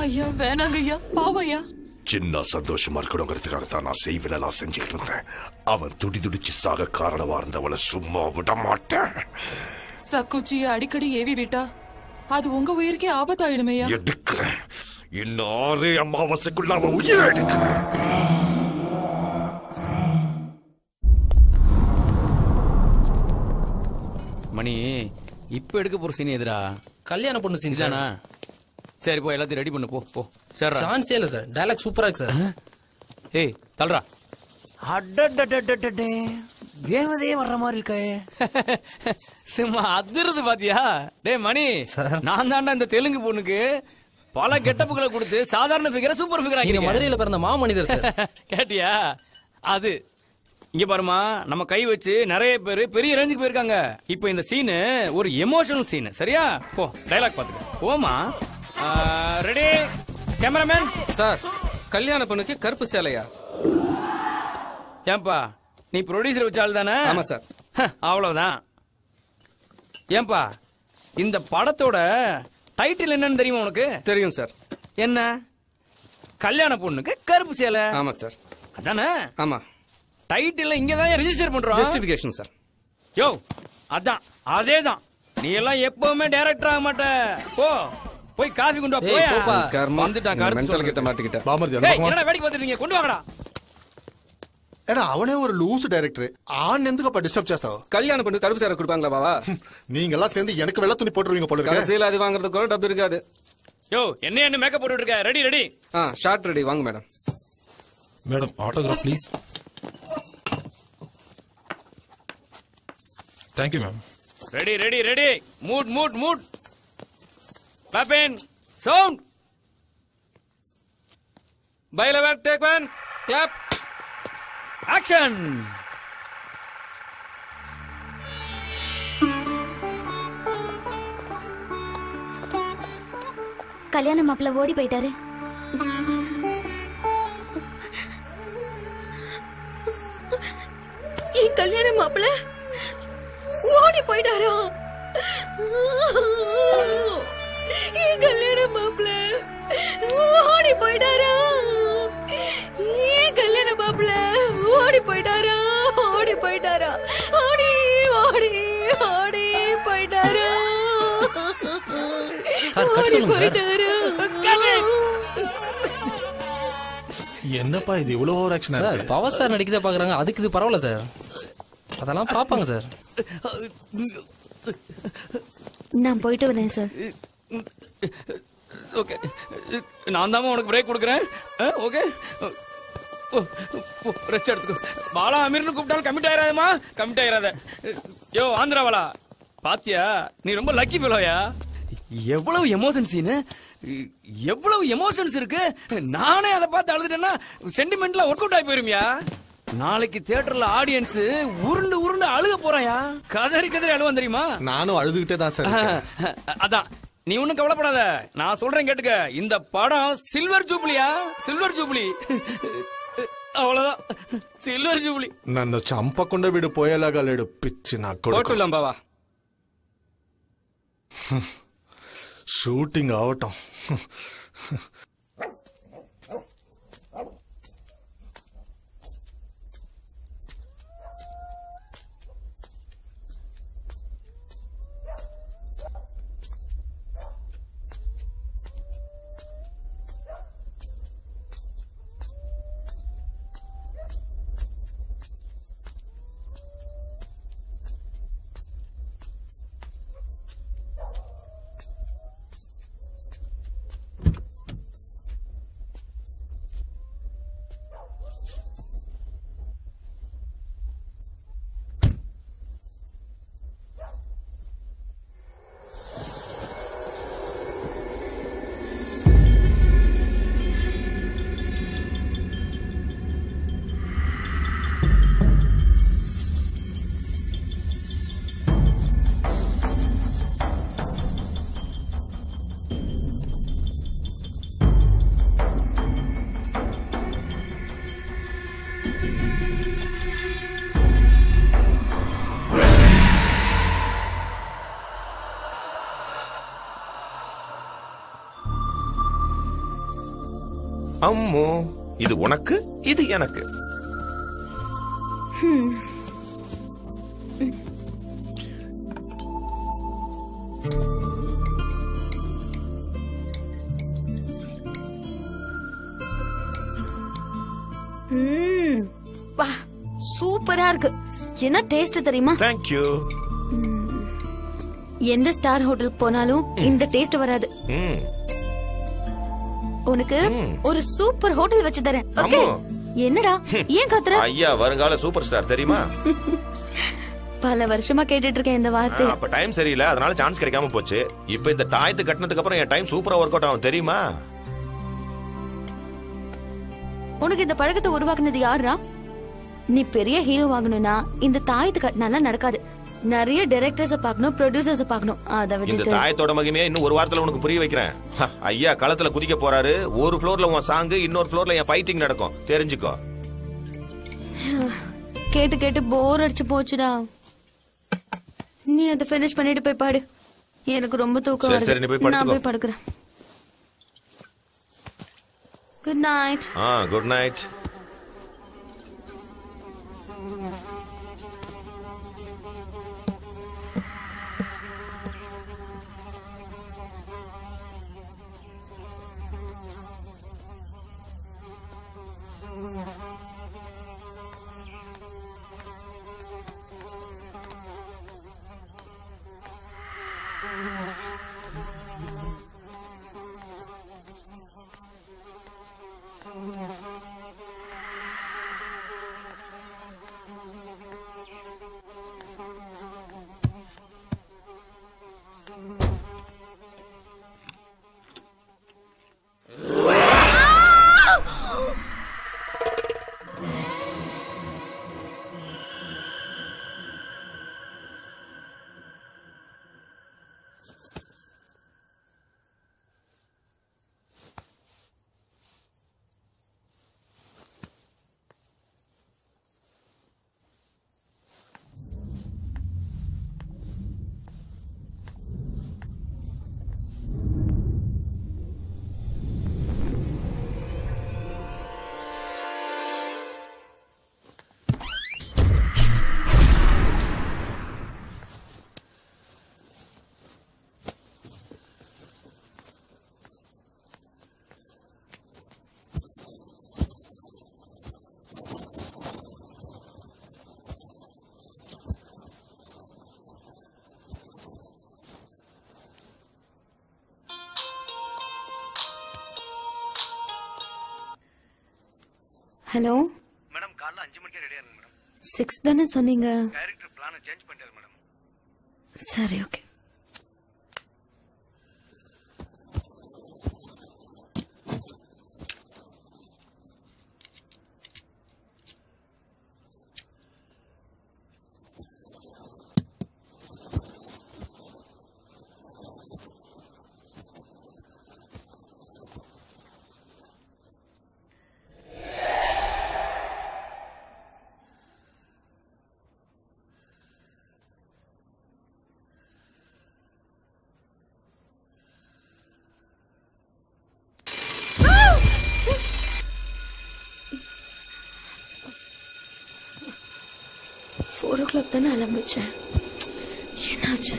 ஐயா வேணாங்க ஐயா பாவம் ஐயா சின்ன சந்தோஷமா இருக்கணுங்கிறதுக்காக தான் நான் செய்வனெல்லாம் செஞ்சுக்கிட்டு இருந்தேன் அவன் துடி துடிச்சு சாக காரணமா இருந்தவனை சும்மா விட மாட்டேன் சக்குச்சியை அடிக்கடி ஏவி விட்டா அது உங்க உயிருக்கே ஆபத்தாயிடுமையா எடுக்கிறேன் இன்னும் ஆறு அமாவாசைக்குள்ள அவன் உயிரை எடுக்கிறேன் மணி இப்ப எடுக்க போற சீன் எதுடா கல்யாண பொண்ணு scene, sir. தானா சரி போ எல்லாத்தையும் ரெடி பண்ணு போ போ சரி சான்ஸே இல்ல சார் டயலாக் சூப்பரா இருக்கு சார் ஏய் தல்றா அடடடடடடே தேவதே வர்ற மாதிரி இருக்காயே சும்மா அதிருது பாத்தியா டேய் மணி நான் தான்டா இந்த தெலுங்கு பொண்ணுக்கு பல கெட்டப்புகளை கொடுத்து சாதாரண ஃபிகரை சூப்பர் ஃபிகர் நீங்க மதுரையில பிறந்த மாமனிதர் சார் கேட்டியா அது இங்க பாருமா நம்ம கை வச்சு நிறைய பேர் பெரிய ரேஞ்சுக்கு போயிருக்காங்க இப்போ இந்த சீனு ஒரு எமோஷனல் சீன் சரியா போ டைலாக் பாத்துக்க போமா ரெடி கேமராமேன் சார் கல்யாண பொண்ணுக்கு கருப்பு சேலையா ஏன்பா நீ ப்ரொடியூசர் வச்சால் தானே ஆமா சார் அவ்வளவுதான் ஏன்பா இந்த படத்தோட டைட்டில் என்னன்னு தெரியுமா உனக்கு தெரியும் சார் என்ன கல்யாண பொண்ணுக்கு கருப்பு சேலை ஆமா சார் அதானே ஆமா டைட்டில் இங்க தான் ரெஜிஸ்டர் பண்றோம் ஜஸ்டிபிகேஷன் சார் யோ அதான் அதேதான் நீ எல்லாம் எப்பவுமே டைரக்டர் ஆக மாட்ட போ போய் காஃபி கொண்டு வா ஏய், போயா போப்பா. கர்மம். வந்துட்டான் இந்த கருத்து mental சொல்றது. கிட்ட மாட்டிக்கிட்டேன். பாமர்ஜி, அந்த ஏய், பக்கம் வா. என்னடா வேடிக்கை பார்த்துட்டு இருக்கீங்க கொண்டு வாங்கடா ஏன்னா அவனே ஒரு లూస్ డైరెక్టర్ ఆన్ ఎందుకు డిస్టర్బ్ చేస్తావు கல்யாண பொண்ணு கருப்பு சேலை கொடுப்பாங்களா பாவா நீங்க எல்லாம் சேர்ந்து எனக்கு வெள்ள துணி போட்டுருவீங்க போல இருக்கு கடைசியில் அது வாங்குறதுக்கு கூட டப்பு இருக்காது யோ என்ன என்ன மேக்கப் போட்டுட்டு இருக்க ரெடி ரெடி ஆ ஷார்ட் ரெடி வாங்க madam madam autograph please thank you ma'am ready ready ready mood mood mood clap in sound by eleven take one clap action கல்யாண மாப்பிள்ள ஓடி போயிட்டாரு என் கல்யாண மாப்பிள்ள ஓடி போயிட்டாரா என் கல்யாண மாப்பிள்ள ஓடி போயிட்டாரா என் கல்யாண மாப்பிள்ள ஓடி போயிட்டாரா ஓடி போயிட்டாரா ஓடி ஓடி ஓடி போயிட்டாரா சார், cut ஓடி சொல்லுங்க, சார். போயிட்டாரா என்னப்பா இது இவ்வளவு ஓவர் ஆக்ஷனா சார் இருக்கு பவர் ஸ்டார் நடிக்கதே பாக்குறாங்க அதுக்கு இது பரவாயில்ல சார் அதெல்லாம் பாப்பாங்க சார் நான் போயிட்டு வரேன் சார் ஓகே நான் தான் உனக்கு பிரேக் கொடுக்குறேன் ஓகே ரெஸ்ட் எடுத்துக்கோ பாலா அமீர்னு கூப்பிட்டாலும் கமிட் ஆயிராதமா கமிட் ஆயிராத யோ ஆந்திராவாலா பாத்தியா நீ ரொம்ப லக்கி ஃபெலோயா எவ்வளவு எமோஷன் சீனு எவ்வளவு எமோஷன்ஸ் இருக்கு நானே அதை பார்த்து அழுதுட்டேன்னா சென்டிமெண்ட்ல ஒர்க் அவுட் ஆகி போயிருமியா நாளைக்கு தியேட்டர்ல ஆடியன்ஸ் உருண்டு உருண்டு அழுக போறாயா கதறி கதறி அழுவான் தெரியுமா நானும் அழுதுகிட்டே தான் சார் இருக்கேன். அதான் நீ ஒண்ணும் கவலைப்படாத நான் சொல்றேன் கேட்டுக்க இந்த படம் சில்வர் ஜூப்ளியா சில்வர் ஜூப்ளி அவ்வளவுதான் సిల్వర్ జూబ్లీ నన్ను చంపకుండా వీడు పోయేలాగా లేడు పిచ్చి నా కొడుకు போட்டுலாம் பாவா షూటింగ్ అవటం அம்மோ இது உனக்கு இது எனக்கு ஹம். ம், பா சூப்பரா இருக்கு என்ன டேஸ்ட் தெரியுமா தேங்க்யூ எந்த ஸ்டார் ஹோட்டலுக்கு போனாலும் இந்த டேஸ்ட் வராது ம் உனக்கு ஒரு சூப்பர் ஹோட்டல் வச்சு தரேன் ஓகே அம்மு. என்னடா ஏன் கத்துற ஐயா வருங்கால சூப்பர் ஸ்டார் தெரியுமா பல வருஷமா கேட்டுட்டு இருக்கேன் இந்த ஆ, வார்த்தை அப்ப டைம் சரியில்லை அதனால சான்ஸ் கிடைக்காம போச்சு இப்ப இந்த தாயத்து கட்டினதுக்கு அப்புறம் என் டைம் சூப்பரா ஒர்க் அவுட் ஆகும் தெரியுமா உனக்கு இந்த பழக்கத்தை உருவாக்குனது யாருடா நீ பெரிய ஹீரோ ஆகணும்னா இந்த தாயத்து கட்டினாலாம் நடக்காது நிறைய டைரக்டர்ஸ பார்க்கணும் ப்ரொடியூசர்ஸ பார்க்கணும் அத இந்த விட்டுட்டு தாயத்தோட மகிமையை இன்னும் ஒரு வாரத்துல உனக்கு புரிய வைக்கிறேன் ஹ, ஐயா களத்துல குதிக்க போறாரு ஒரு ஃப்ளோர்ல உன் சாங்கு இன்னொரு ஃப்ளோர்ல என் ஃபைட்டிங் நடக்கும் தெரிஞ்சுக்கோ கேட்டு கேட்டு போர் அடிச்சு போச்சுடா நீ அதை ஃபினிஷ் பண்ணிட்டு போய் பாடு எனக்கு ரொம்ப தூக்கம் சரி, வருது சரி, நீ போய் நான் படுத்துக்கோ. போய் படுக்கிறேன் குட் நைட் ஆ குட் நைட் ஹலோ மேடம் காலைல அஞ்சு மணிக்கே ரெடியா இருங்க மேடம் சிக்ஸ் தானே சொன்னீங்க டைரக்டர் பிளானை சேஞ்ச் பண்ணிட்டாரு மேடம் சரி ஓகே ஃபோர் ஓ கிளாக் தானே அலாம் வச்சேன் என்னாச்சு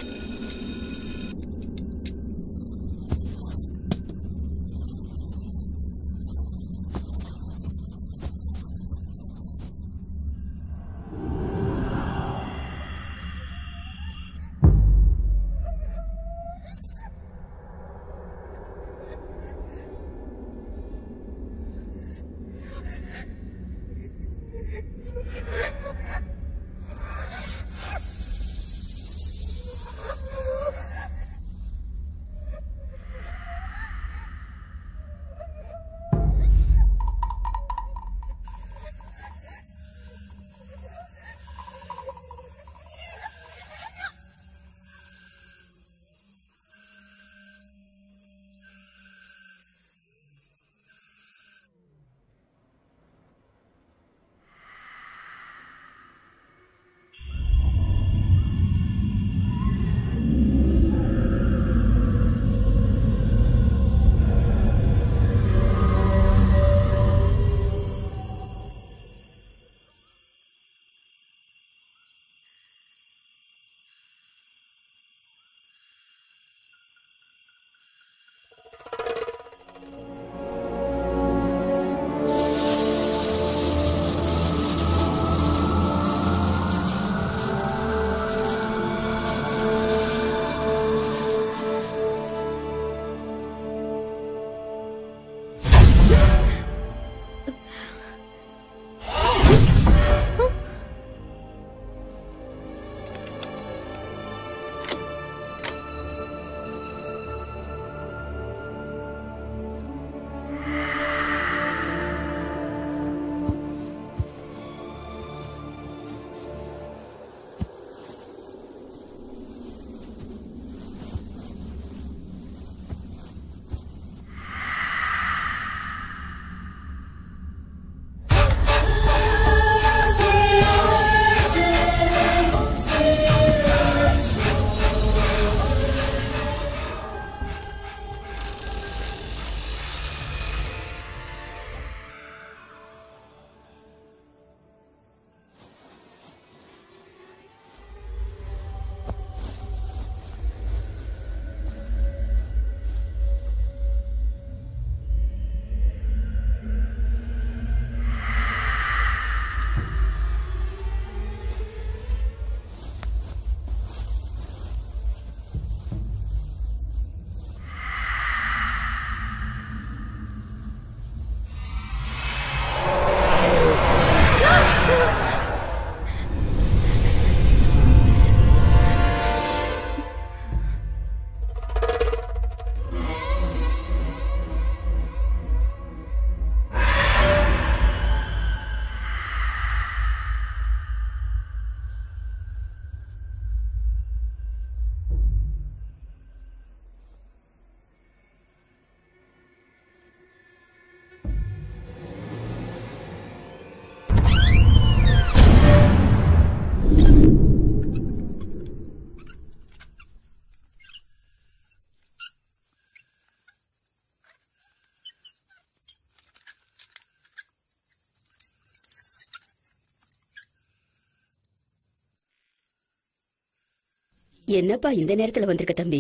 என்னப்பா இந்த நேரத்துல வந்திருக்க தம்பி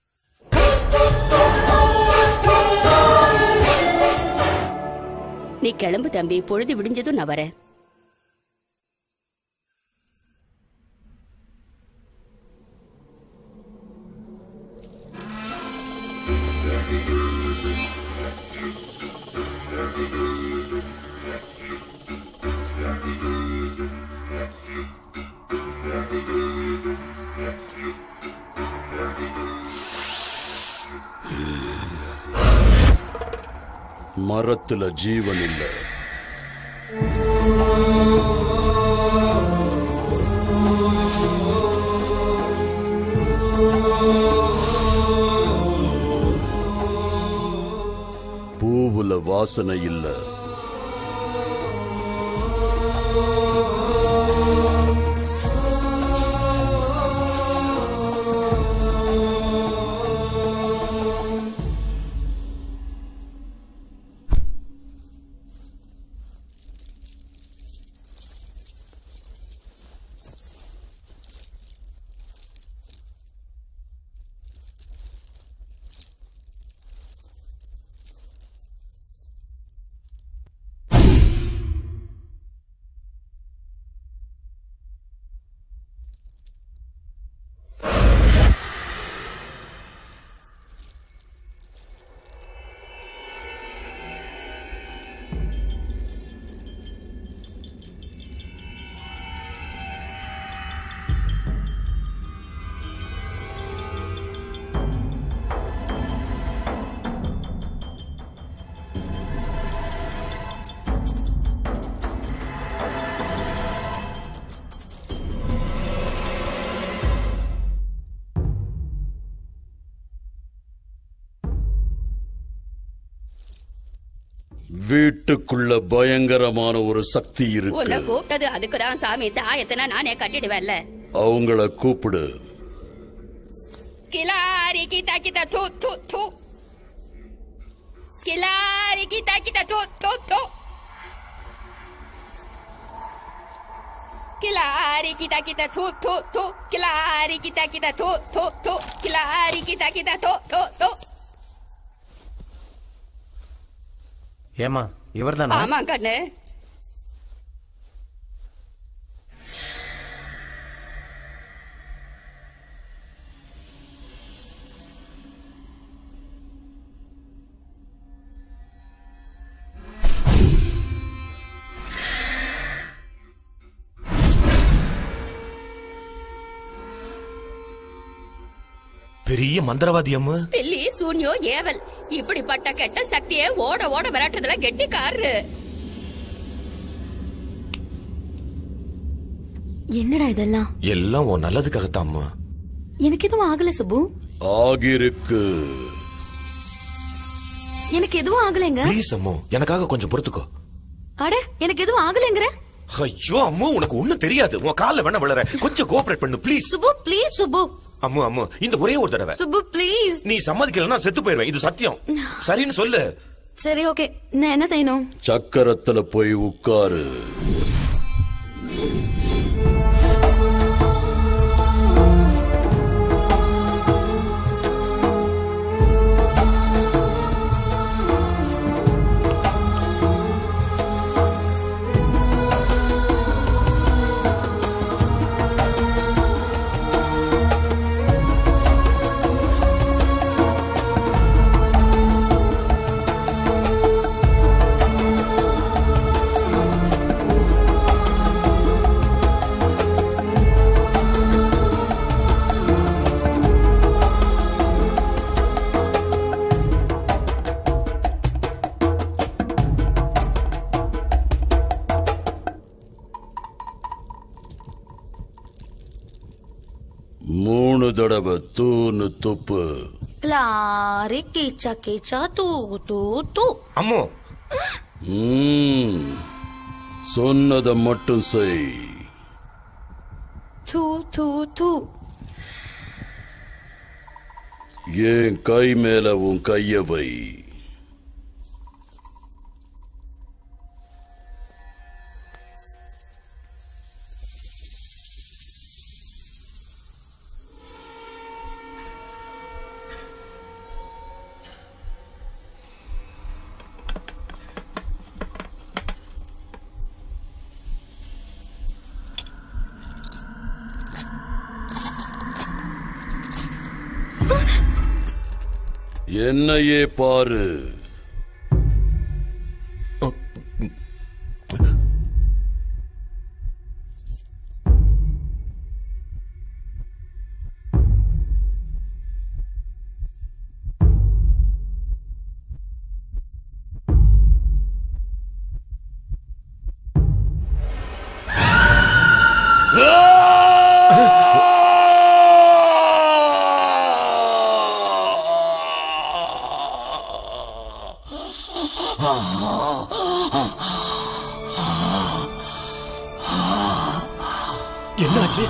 நீ கிளம்பு தம்பி பொழுது விடிஞ்சதும் நான் வரேன் மரத்துல ஜீவன் இல்ல பூவுல வாசனை இல்ல வீட்டுக்குள்ள பயங்கரமான ஒரு சக்தி உன்னை இருக்கு கூப்பிட்டது அதுக்குதான் சாமி தாயத்தினா நானே கட்டிடுவேன்ல அவங்கள கூப்பிடு கிலாரி கிட்ட கிட்ட தூ தூ தூ கிலாரி கிட்ட கிட்ட தூ தூ தூ கிலாரி கிட்ட கிட்ட தூ தூ தூ கிலாரி கிட்ட கிட்ட தூ தூ தூ கிலாரி கிட்ட கிட்ட தூ தூ தூ ஏமா இவர்தானா ஆமா கண்ணு பெரிய மந்திரவாதி அம்மு பில்லி சூன்யம் ஏவல் இப்படிப்பட்ட கெட்ட சக்தியை ஓட ஓட விரட்டுறதுல கெட்டிக்காரரு என்னடா இதெல்லாம் எல்லாம் உன் நல்லதுக்காகத்தான் அம்மா எனக்கு எதுவும் ஆகல சுப்பு ஆகிருக்கு எனக்கு எதுவும் ஆகலைங்க ப்ளீஸ் அம்மு எனக்காக கொஞ்சம் பொறுத்துக்கோ அட எனக்கு எதுவும் ஆகலைங்கிற ஐயோ அம்மு உனக்கு ஒண்ணும் தெரியாது உன் கால்ல வேணா விழற கொஞ்சம் கோஆபரேட் பண்ணு ப்ளீஸ் சுப்பு ப்ளீஸ் சுப்பு அம்மு அம்மு இந்த ஒரே ஒரு தடவை சுப்பு ப்ளீஸ் நீ சம்மதிக்கலன்னா செத்து போயிருவேன் இது சத்தியம் சரின்னு சொல்லு சரி ஓகே நான் என்ன செய்யணும் சக்கரத்துல போய் உட்காரு மூணு தடவை தூணு துப்பு கிளாரி கீச்சா கீச்சா தூ தூ தூ அம்மு ம், சொன்னதை மட்டும் செய் தூ தூ தூ என் கை மேல உன் கைய வை என்னையே பாரு என்னாச்சு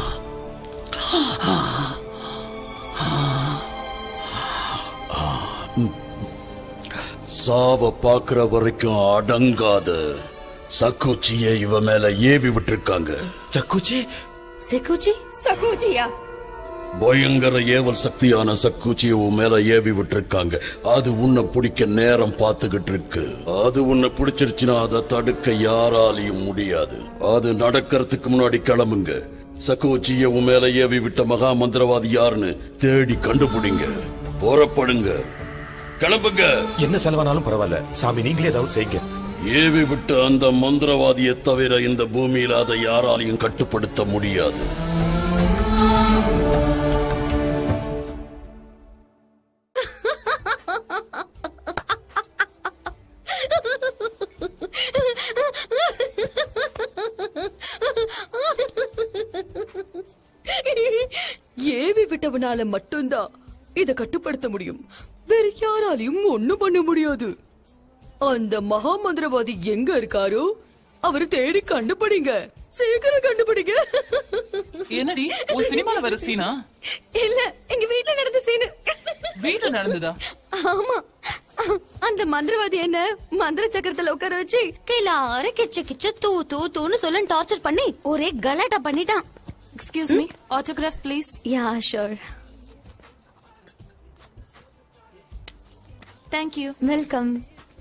சாவ பாக்குற வரைக்கும் அடங்காத சக்குச்சியை இவ மேல ஏவி விட்டிருக்காங்க சக்குச்சி செக்குச்சி சகூஜியா பயங்கர ஏவல் சக்தியான சக்குச்சியை உன் மேல ஏவி விட்டிருக்காங்க அது உன்னை பிடிக்க நேரம் பார்த்துக்கிட்டு இருக்கு அது உன்னை பிடிச்சிருச்சுன்னா அதை தடுக்க யாராலையும் முடியாது அது நடக்கிறதுக்கு முன்னாடி கிளம்புங்க சக்குச்சியை உன் மேல ஏவி விட்ட மகா மந்திரவாதி யாருன்னு தேடி கண்டுபிடிங்க புறப்படுங்க கிளம்புங்க என்ன செலவானாலும் பரவாயில்ல சாமி நீங்களே ஏதாவது செய்யுங்க ஏவி விட்ட அந்த மந்திரவாதியை தவிர இந்த பூமியில அதை யாராலையும் கட்டுப்படுத்த முடியாது ஏவி விட்டவனால மட்டும்தான் இத கட்டுப்படுத்த முடியும் வேற யாராலையும் ஒண்ணும் பண்ண முடியாது அந்த மகா மந்திரவாதி எங்க இருக்காரோ அவரை தேடி கண்டுபிடிங்க சீக்கிரம் கண்டுபிடிங்க என்னடி உன் சினிமால வர சீனா இல்ல எங்க வீட்ல நடந்த சீனு வீட்ல நடந்ததா ஆமா அந்த மந்திரவாதி என்ன மந்திர சக்கரத்துல உட்கார வச்சு கையில ஆற கிச்ச கிச்ச தூ தூ தூன்னு சொல்ல டார்ச்சர் பண்ணி ஒரே கலாட்டா பண்ணிட்டான் excuse me autograph please yeah sure thank you welcome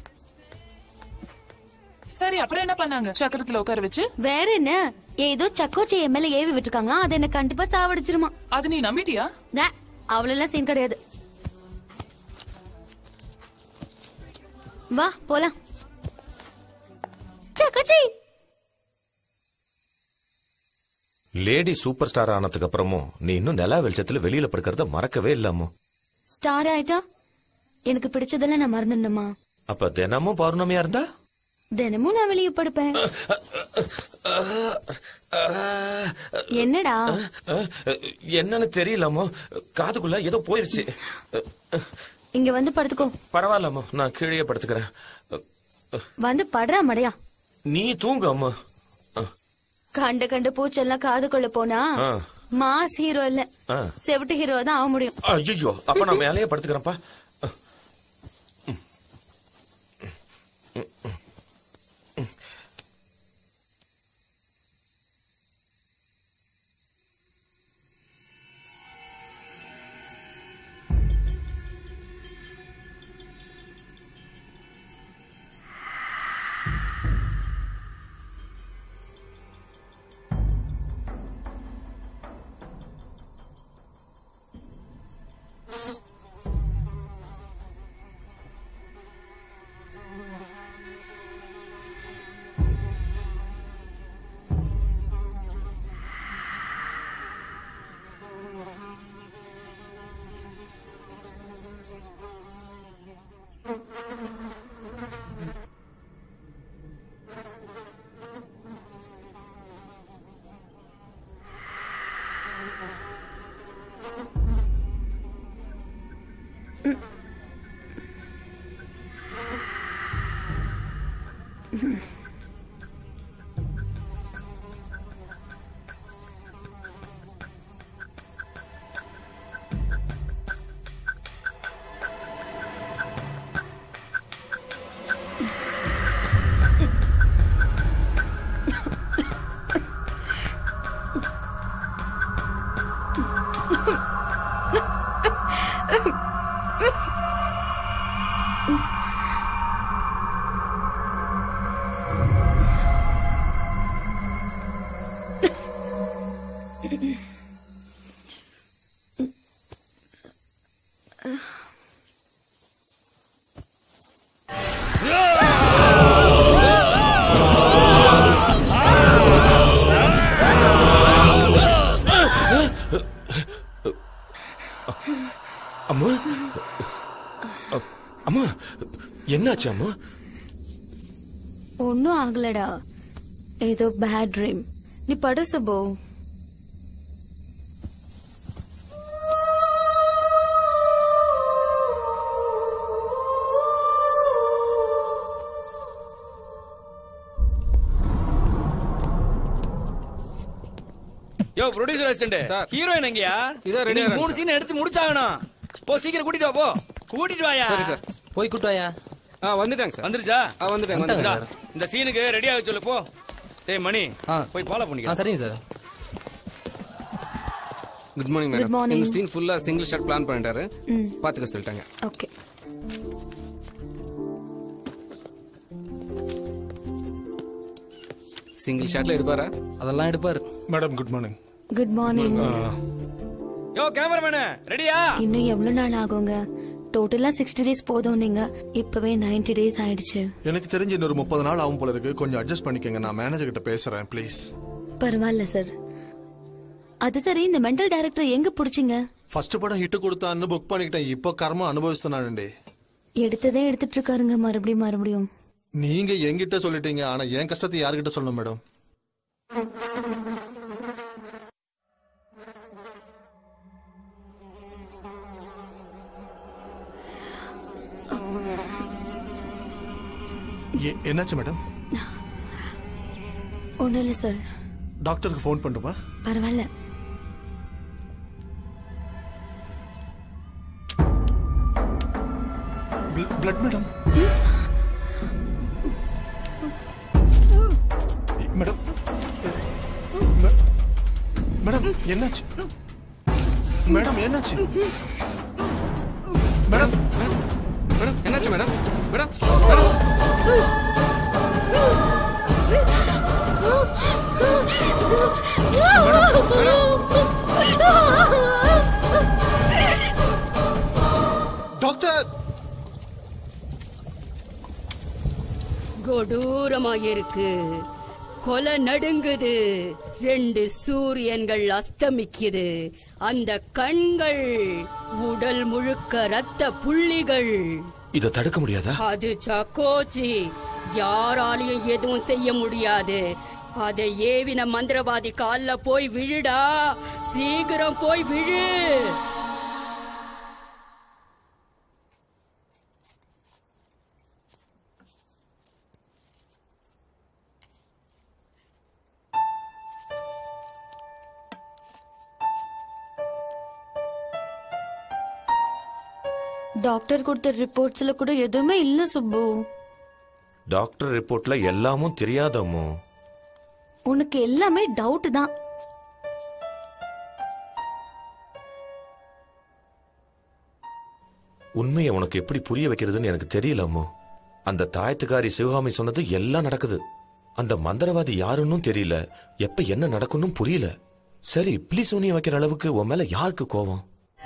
சரி அப்புறம் என்ன பண்ணாங்க சக்கரத்துல உட்கார வச்சு வேற என்ன ஏதோ சக்கோச்சி எம்எல்ஏ ஏவி விட்டுருக்காங்க அது என்ன கண்டிப்பா சாவடிச்சிருமா அது நீ நம்பிட்டியா அவ்வளவு சீன் கிடையாது வா போலாம் சக்கோச்சி லேடி சூப்பர் ஸ்டார் ஆனதுக்கு அப்புறமும் நீ இன்னும் நிலா வெளிச்சத்துல வெளியில படுக்கிறத மறக்கவே இல்லாமோ ஸ்டார் ஆயிட்டா எனக்கு பிடிச்சதெல்லாம் நான் மறந்துடணுமா அப்ப தினமும் பௌர்ணமியா இருந்தா தினமும் நான் வெளியே படுப்பேன் என்னடா என்னன்னு தெரியலமோ காதுக்குள்ள ஏதோ போயிருச்சு இங்க வந்து படுத்துக்கோ பரவாயில்லமோ நான் கீழே படுத்துக்கிறேன் வந்து படுறா மடையா நீ தூங்கு அம்மா கண்ட கண்ட பூச்செல்லாம் காதுக்குள்ள போனா ஆ. மாஸ் ஹீரோ இல்ல ஆ. செவிட்டு ஹீரோ தான் ஆக முடியும் ஐயோ அப்ப நான் மேலேயே படுத்துக்கிறேன்ப்பா என்னாச்சு அம்மா ஒன்னும் ஆகலடா ஏதோ பேட் ட்ரீம் நீ படு சுபு யோ ப்ரொடியூசர் அசிஸ்டன்ட் ஹீரோயின் எங்கயா இதோ ready ஆ இன்னைக்கு மூணு இருக்காங்க, சீன் எடுத்து முடிச்சாகணும் போ சீக்கிரம் கூட்டிட்டு வா போ கூட்டிட்டு வாயா சரி சார் போய் கூட்டு வாயா ஆ வந்துட்டாங்க சார் வந்துருச்சா ஆ வந்துட்டாங்க இந்தா, வந்துட்டாங்க இந்த சீனுக்கு ரெடி ஆக சொல்லு போ டேய் மணி போய் ஃபாலோ ஆ பண்ணிக்க சரிங்க sir good morning Good madam morning. இந்த சீன் ஃபுல்லா சிங்கிள் ஷாட் பிளான் பண்ணிட்டாரு ம் பாத்துக்க சொல்லிட்டாங்க ஓகே சிங்கிள் ஷாட்ல எடுப்பாரா அதெல்லாம் எடுப்பாரு madam good morning good morning yo cameraman ரெடியா இன்னும் எவ்வளவு நாள் ஆகுங்க டோட்டலா சிக்ஸ்டி டேஸ் போதும் நீங்க இப்பவே 90 டேஸ் ஆயிடுச்சு எனக்கு தெரிஞ்சு இன்னொரு முப்பது நாள் ஆகும் போல இருக்கு கொஞ்சம் அட்ஜஸ்ட் பண்ணிக்கங்க நான் மேனேஜர் கிட்ட பேசுறேன் ப்ளீஸ் பரவாயில்ல சார் அது சரி இந்த மென்டல் டைரக்டர் எங்க புடிச்சீங்க ஃபர்ஸ்ட் படம் ஹிட் கொடுத்தான்னு புக் பண்ணிக்கிட்டேன் இப்போ கர்மா அனுபவிஸ்தானே எடுத்ததே எடுத்துட்டு இருக்காருங்க மறுபடியும் மறுபடியும் நீங்க என்கிட்ட சொல்லிட்டீங்க ஆனா என் கஷ்டத்தை யார்கிட்ட சொல்லணும் மேடம் எ- என்னாச்சு மேடம் ஒண்ணும் இல்ல சார் டாக்டருக்கு ஃபோன் பண்ணட்டுமா பரவாயில்ல பிளட் மேடம் மேடம் மே- மேடம் என்னாச்சு மேடம் என்னாச்சு மேடம் மேடம் என்னாச்சு மேடம் மேடம் டாக்டர் கொடூரமா இருக்கு கொலை நடுங்குது ரெண்டு சூரியன்கள் அஸ்தமிக்குது அந்த கண்கள் உடல் முழுக்க ரத்த புள்ளிகள் இதை தடுக்க முடியாதா அது சக்கோச்சி யாராலையும் எதுவும் செய்ய முடியாது அதை ஏவின மந்திரவாதி கால்ல போய் விழுடா சீக்கிரம் போய் விழு டாக்டர் கொடுத்த ரிப்போர்ட்ஸ்ல கூட எதுவுமே இல்ல சுப்பு டாக்டர் ரிப்போர்ட்ல எல்லாமும் தெரியாதம்மோ உனக்கு எல்லாமே டவுட் தான் உண்மையை உனக்கு எப்படி புரிய வைக்கிறதுன்னு எனக்கு தெரியல அம்மோ அந்த தாயத்துக்காரி சிவகாமி சொன்னது எல்லாம் நடக்குது அந்த மந்திரவாதி யாருன்னும் தெரியல எப்ப என்ன நடக்கும்னு புரியல சரி இப்படி சூனியம் வைக்கிற அளவுக்கு உன் மேல யாருக்கு கோவம்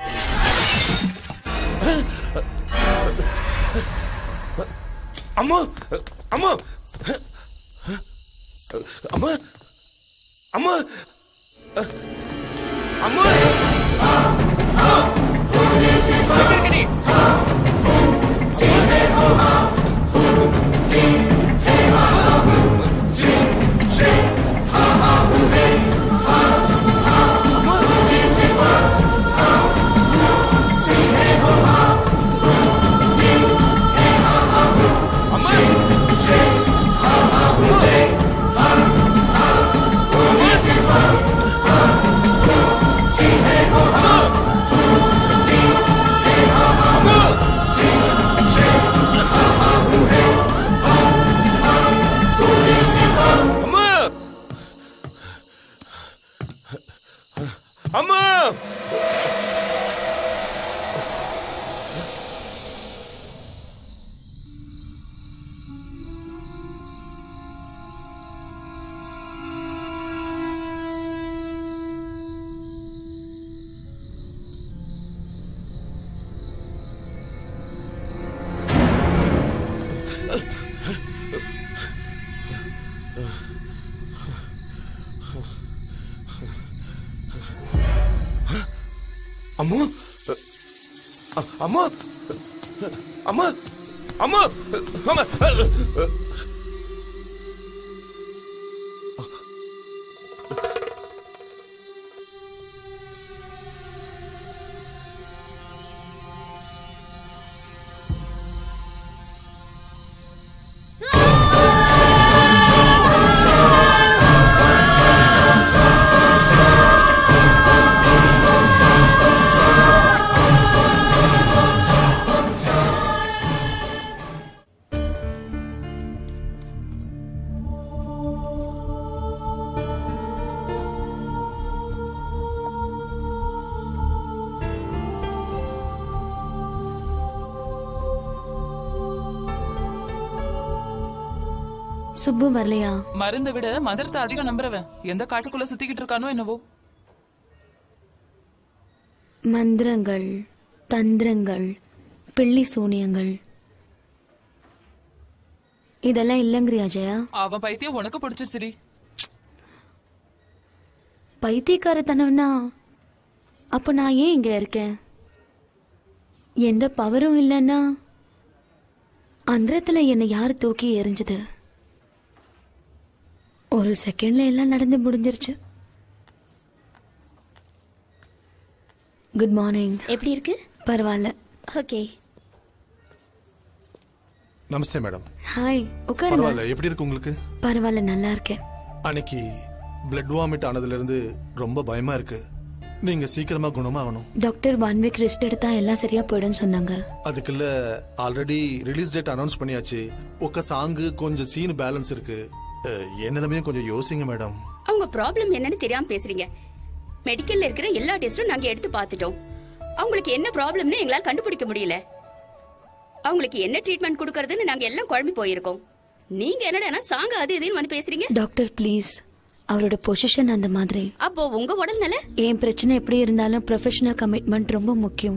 அம்மா அம்மா அம்மா அம்மா அம்மா அம்மா அம்மா அம்மா அ- அம்மா அம்மா அம்மா அம்மா சுப்பு வரலையா மருந்தை விட மந்திரத்தை அதிகம் நம்புறவன் எந்த காட்டுக்குள்ள சுத்திக்கிட்டு இருக்கானோ என்னவோ மந்திரங்கள் தந்திரங்கள் பிள்ளி சூனியங்கள் இதெல்லாம் இல்லைங்கிறியா ஜெயா அவன் பைத்தியம் உனக்கு பிடிச்சிருச்சுடி பைத்தியக்காரத்தனம்னா அப்ப நான் ஏன் இங்க இருக்கேன் எந்த பவரும் இல்லைன்னா அந்தரத்துல என்னை யார் தூக்கி எறிஞ்சது ஒரு செகண்ட்ல எல்லாம் நடந்து முடிஞ்சிருச்சு குட் மார்னிங் எப்படி இருக்கு பரவாயில்ல ஓகே நமஸ்தே மேடம் ஹாய் உட்காருங்க பரவாயில்ல எப்படி இருக்கு உங்களுக்கு பரவாயில்ல நல்லா இருக்கேன் அன்னைக்கு பிளட் வாமிட் ஆனதுல இருந்து ரொம்ப பயமா இருக்கு நீங்க சீக்கிரமா குணமாகணும் டாக்டர் ஒன் வீக் ரெஸ்ட் எடுத்தா எல்லாம் சரியா போயிடும்னு சொன்னாங்க அதுக்குள்ள ஆல்ரெடி ரிலீஸ் டேட் அனௌன்ஸ் பண்ணியாச்சு ஒக்க சாங்கு கொஞ்சம் சீன் பேலன்ஸ் இருக்கு அஹ், என் நிலைமையும் கொஞ்சம் யோசிங்க மேடம் அவங்க ப்ராப்ளம் என்னன்னு தெரியாம பேசுறீங்க மெடிக்கல்ல இருக்கிற எல்லா டெஸ்டும் நாங்க எடுத்து பார்த்துட்டோம் அவங்களுக்கு என்ன ப்ராப்ளம்னு எங்களால கண்டுபிடிக்க முடியல அவங்களுக்கு என்ன ட்ரீட்மெண்ட் கொடுக்கறதுன்னு நாங்க எல்லாம் குழம்பி போயிருக்கோம் நீங்க என்னடா சாங்க அது இதுன்னு வந்து பேசுறீங்க டாக்டர் ப்ளீஸ் அவரோட பொசிஷன் அந்த மாதிரி அப்போ உங்க உடல் நிலை என் பிரச்சனை எப்படி இருந்தாலும் ப்ரொஃபஷனல் கமிட்மெண்ட் ரொம்ப முக்கியம்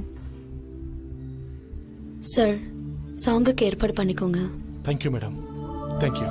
சார் சாங்குக்கு ஏற்பாடு பண்ணிக்கோங்க தேங்க்யூ மேடம் தேங்க்யூ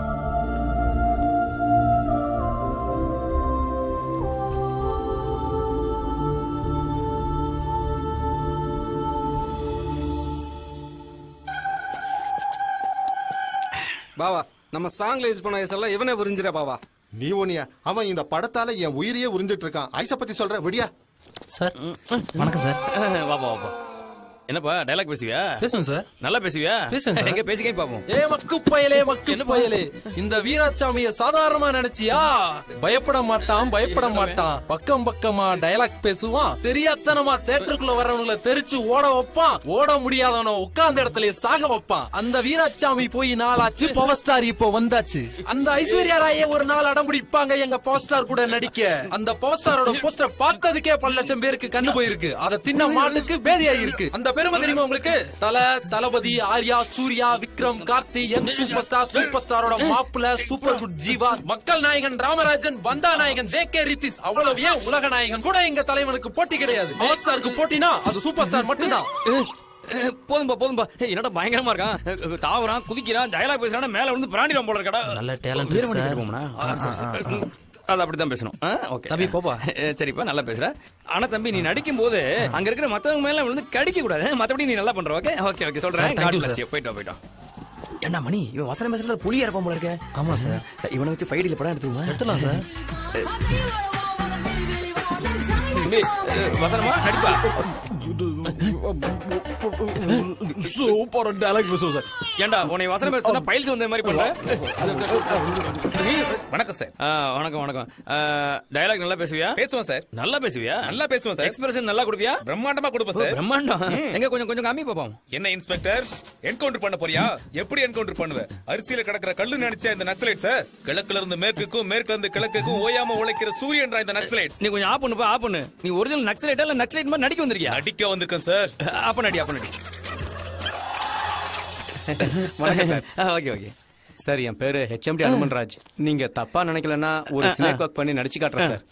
பாவா நம்ம சாங்ல யூஸ் பண்ண ஐஸ் எல்லாம் இவனே புரிஞ்சிட பாவா நீ ஒன்னியா அவன் இந்த படத்தால என் உயிரையே உறிஞ்சிட்டு இருக்கான் ஐச பத்தி சொல்ற விடியா சார் வணக்கம் சார் வாப்பா வாப்பா என்னப்பா டைலாக் பேசுவியா பேசுவேன் சார் நல்லா பேசுவியா பேசுவேன் சார். எங்க பேசிக்கே பாப்போம் ஏ மக்கு பயலே மக்கு பயலே இந்த வீராசாமிய சாதாரணமா நினைச்சியா பயப்பட மாட்டான் பயப்பட மாட்டான் பக்கம் பக்கமா டயலாக் பேசுவான் தெரியாத்தனமா தேட்டருக்குள்ள வர்றவங்கள தெரிச்சு ஓட வைப்பான் ஓட முடியாதவன உட்கார்ந்த இடத்துல சாக வைப்பான் அந்த வீராசாமி போய் நாளாச்சு பவர் ஸ்டார் இப்போ வந்தாச்சு அந்த ஐஸ்வர்யா ராயே ஒரு நாள் அடம்பிடிப்பாங்க எங்க பவர் ஸ்டார் கூட நடிக்க அந்த பவர் ஸ்டாரோட போஸ்டர் பார்த்ததுக்கே பல லட்சம் பேருக்கு கண்ணு போயிருக்கு அதை தின்ன மாட்டுக்கு பேதியா இருக்கு அந்த பெருமை தெரியுமா உங்களுக்கு Thala Thalapathy Arya Suriya Vikram Karthi young super star super ஸ்டாரோட மாப்பிள சூப்பர் குட் ஜீவா மக்கள் நாயகன் ராமராஜன் பந்தா நாயகன் ஜே கே ரித்திஸ் அவ்வளவு ஏன் உலக நாயகன் கூட எங்க தலைவனுக்கு போட்டி கிடையாது பவர் ஸ்டாருக்கு போட்டினா அது சூப்பர் ஸ்டார் மட்டும்தான் போதும்பா போதும்பா என்னடா பயங்கரமா இருக்கான் தாவறான் குதிக்கிறான் டயலாக் பேசுறான் மேல வந்து பிராண்டிடும் போல இருக்கடா நல்ல talent வீர இருக்கு வண்டி சார். கட்டுவோம்னா? ஆ, ஆ, ஆ, சரி, ஆ, சரி. அது அப்படித்தான் பேசணும் ஆ, ஓகே தம்பி, போப்பா. அஹ், சரிப்பா நல்லா பேசுற ஆனா தம்பி நீ நடிக்கும் போது அங்க இருக்கிற மத்தவங்க மேல வந்து கடிக்க கூடாது மத்தபடி நீ நல்லா பண்ற ஓகே ஓகே ஓகே Sir, சொல்றேன் thank God you, bless sir. you. போயிட்டு வா, போயிட்டு வா. என்ன மணி இவன் வசனம் பேசுறது புளியா இருப்பான் போல இருக்க ஆமா சார் இவனை வச்சு ஃபைடில் படம் எடுத்துருமா எடுத்துலாம் சார் தம்பி, அஹ், வசனமா நடிப்பா சூப்பர் டயலாக் பேசுவோம் சார் ஏன்டா உன்னை வசனம் பேசுனா பைல்ஸ் வந்த மாதிரி பண்ற வணக்கம் சார் ஆ, வணக்கம் வணக்கம் டயலாக் நல்லா பேசுவியா பேசுவேன் சார் நல்லா பேசுவியா நல்லா பேசுவேன் சார் எக்ஸ்பிரஷன் நல்லா கொடுப்பியா பிரம்மாண்டமா கொடுப்பேன் ஓ, சார் பிரம்மாண்டம் ம். எங்க கொஞ்சம் கொஞ்சம் காமி பாப்போம் என்ன இன்ஸ்பெக்டர் என்கவுண்டர் பண்ண போறியா எப்படி என்கவுண்டர் பண்ணுவ அரிசியில கிடக்கிற கல்லு நினைச்ச இந்த நக்சலைட் சார் கிழக்குல இருந்து மேற்குக்கும் மேற்குல இருந்து கிழக்குக்கும் ஓயாம உழைக்கிற சூரியன்றா இந்த நக்சலைட் நீ கொஞ்சம் ஆப் பண்ணுப்பா ஆப் பண்ணு நீ ஒரிஜினல் நக்சலைட்டா இல்ல நக்சலைட் மாதிரி நடிக்க வந்திருக்கியா நடிக்க வந்திருக்கேன் சார் அப்ப நடி அப்ப நடி வணக்கம் சார் ஓகே ஓகே சார் என் பேரு ஹெச்எம்டி அனுமன்ராஜ் நீங்க தப்பா நினைக்கலன்னா ஒரு ஸ்னேக் ஒர்க் பண்ணி நடிச்சு காட்டுறேன் சார்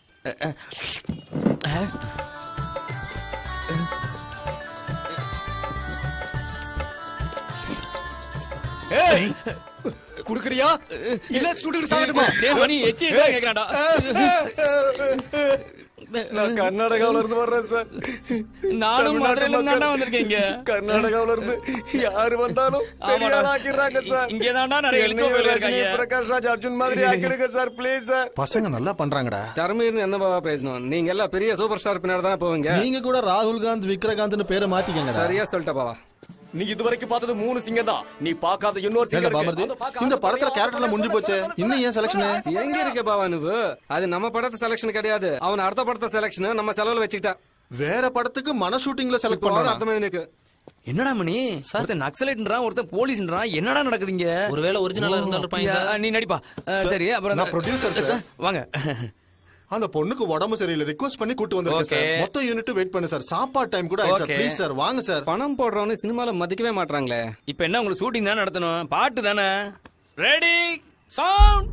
ஏய் குடுக்குறியா இல்ல சுட்டுட்டு சாகட்டுமா டேய் மணி எச்சி கேக்குறான்டா நான் கர்நாடகாவில இருந்து வர்றேன் சார் நானும் தமிழ்நாட்டு மதுரையில இருந்து மக்கள் தாண்டா வந்திருக்கேன் இங்க. கர்நாடகாவில இருந்து யாரு வந்தாலும் பெரிய ஆமாடா. ஆள் ஆக்கிடுறாங்க சார் இ- இங்கதான்டா நிறைய என்னையும் எழுத்து பேர் ரஜினி, இருக்காங்க. பிரகாஷ் ராஜ் அர்ஜுன் மாதிரி ஆக்கிடுங்க சார் ப்ளீஸ் சார் பசங்க நல்லா பண்றாங்கடா திறமையிருந்து என்ன பாவா பேசணும் நீங்க எல்லாம் பெரிய சூப்பர் ஸ்டார் பின்னாடி தானே போவீங்க நீங்க கூட ராகுல் காந்த் விக்ரகாந்த்னு பேரை மாத்திக்கங்க சரியா சொல்லிட்ட பாவா நீ இது வரைக்கும் பார்த்தது மூணு சிங்கம் தான் நீ பார்க்காத இன்னொரு ஏங்க சிங்கம் பாமர்தி இருக்கு. இந்த படத்துல கேரக்டர்ல முடிஞ்சு போச்சு இன்னும் ஏன் செலக்ஷன் எங்க இருக்க பாவா నువ్వు அது நம்ம படத்து செலக்ஷன் கிடையாது அவன் அடுத்த படத்த செலக்ஷன் நம்ம செலவுல வச்சுக்கிட்டா வேற படத்துக்கு மன ஷூட்டிங்ல செலக்ட் இப்போ பண்ணா அர்த்தம் எனக்கு என்னடா மணி ஒருத்தன் நக்சலைட்ன்றான் ஒருத்தன் போலீஸ்ன்றான் என்னடா நடக்குதுங்க ஒருவேளை ஒரிஜினலா இருந்தாலும் இருப்பாங்க சார். நீ நடிப்பா அஹ், சார், சரி அப்புறம் நான் producer சார். வாங்க அந்த பொண்ணுக்கு உடம்பு சரியில்லை ரிக்வஸ்ட் பண்ணி கூட்டு வந்திருக்கேன் சார் Okay. மொத்த யூனிட் வெயிட் பண்ணு சார் சாப்பாடு டைம் கூட ஆயிடுச்சு சார் Okay. ப்ளீஸ் சார் வாங்க சார் பணம் போடுறவனு சினிமால மதிக்கவே மாட்றாங்களே இப்ப என்ன உங்களுக்கு ஷூட்டிங் தானே நடத்தணும் பாட்டு தானே ready sound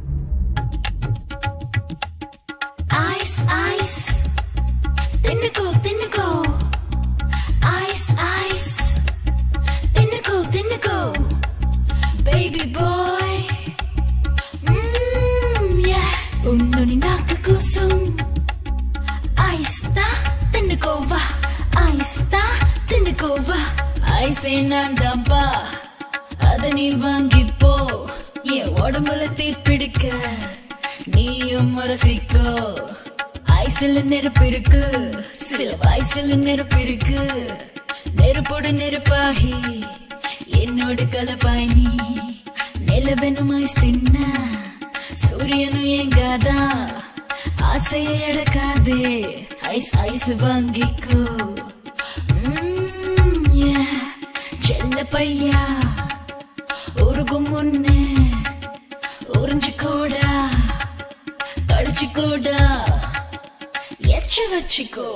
Ice, ice. Tinico, tinico. Ice, ice. Tinico, tinico. Baby boy. Mmm, yeah. Unnuni naka kusum. Ice ta, tinico va. Ice ta, tinico va. Ice நந்தாம்பா அத நீ வாங்கிப்போ என் உடம்புல தீப்பிடிக்க நீயும் ரசிக்கோ ஐசில் நெருப்பு இருக்கு சில வயசுல நெருப்பு இருக்கு நெருப்போடு நெருப்பாகி என்னோடு கலப்பாய் நீ நிலவெனும் ஐஸ் தின்ன சூரியனும் எங்காதா ஆசையை அடக்காதே ஐஸ் ஐஸ் வாங்கிக்கோ ம்ம், yeah. செல்ல பையா உருகும் முன்னே உறிஞ்சிக்கோடா கடிச்சிக்கோடா எச்ச வச்சுக்கோ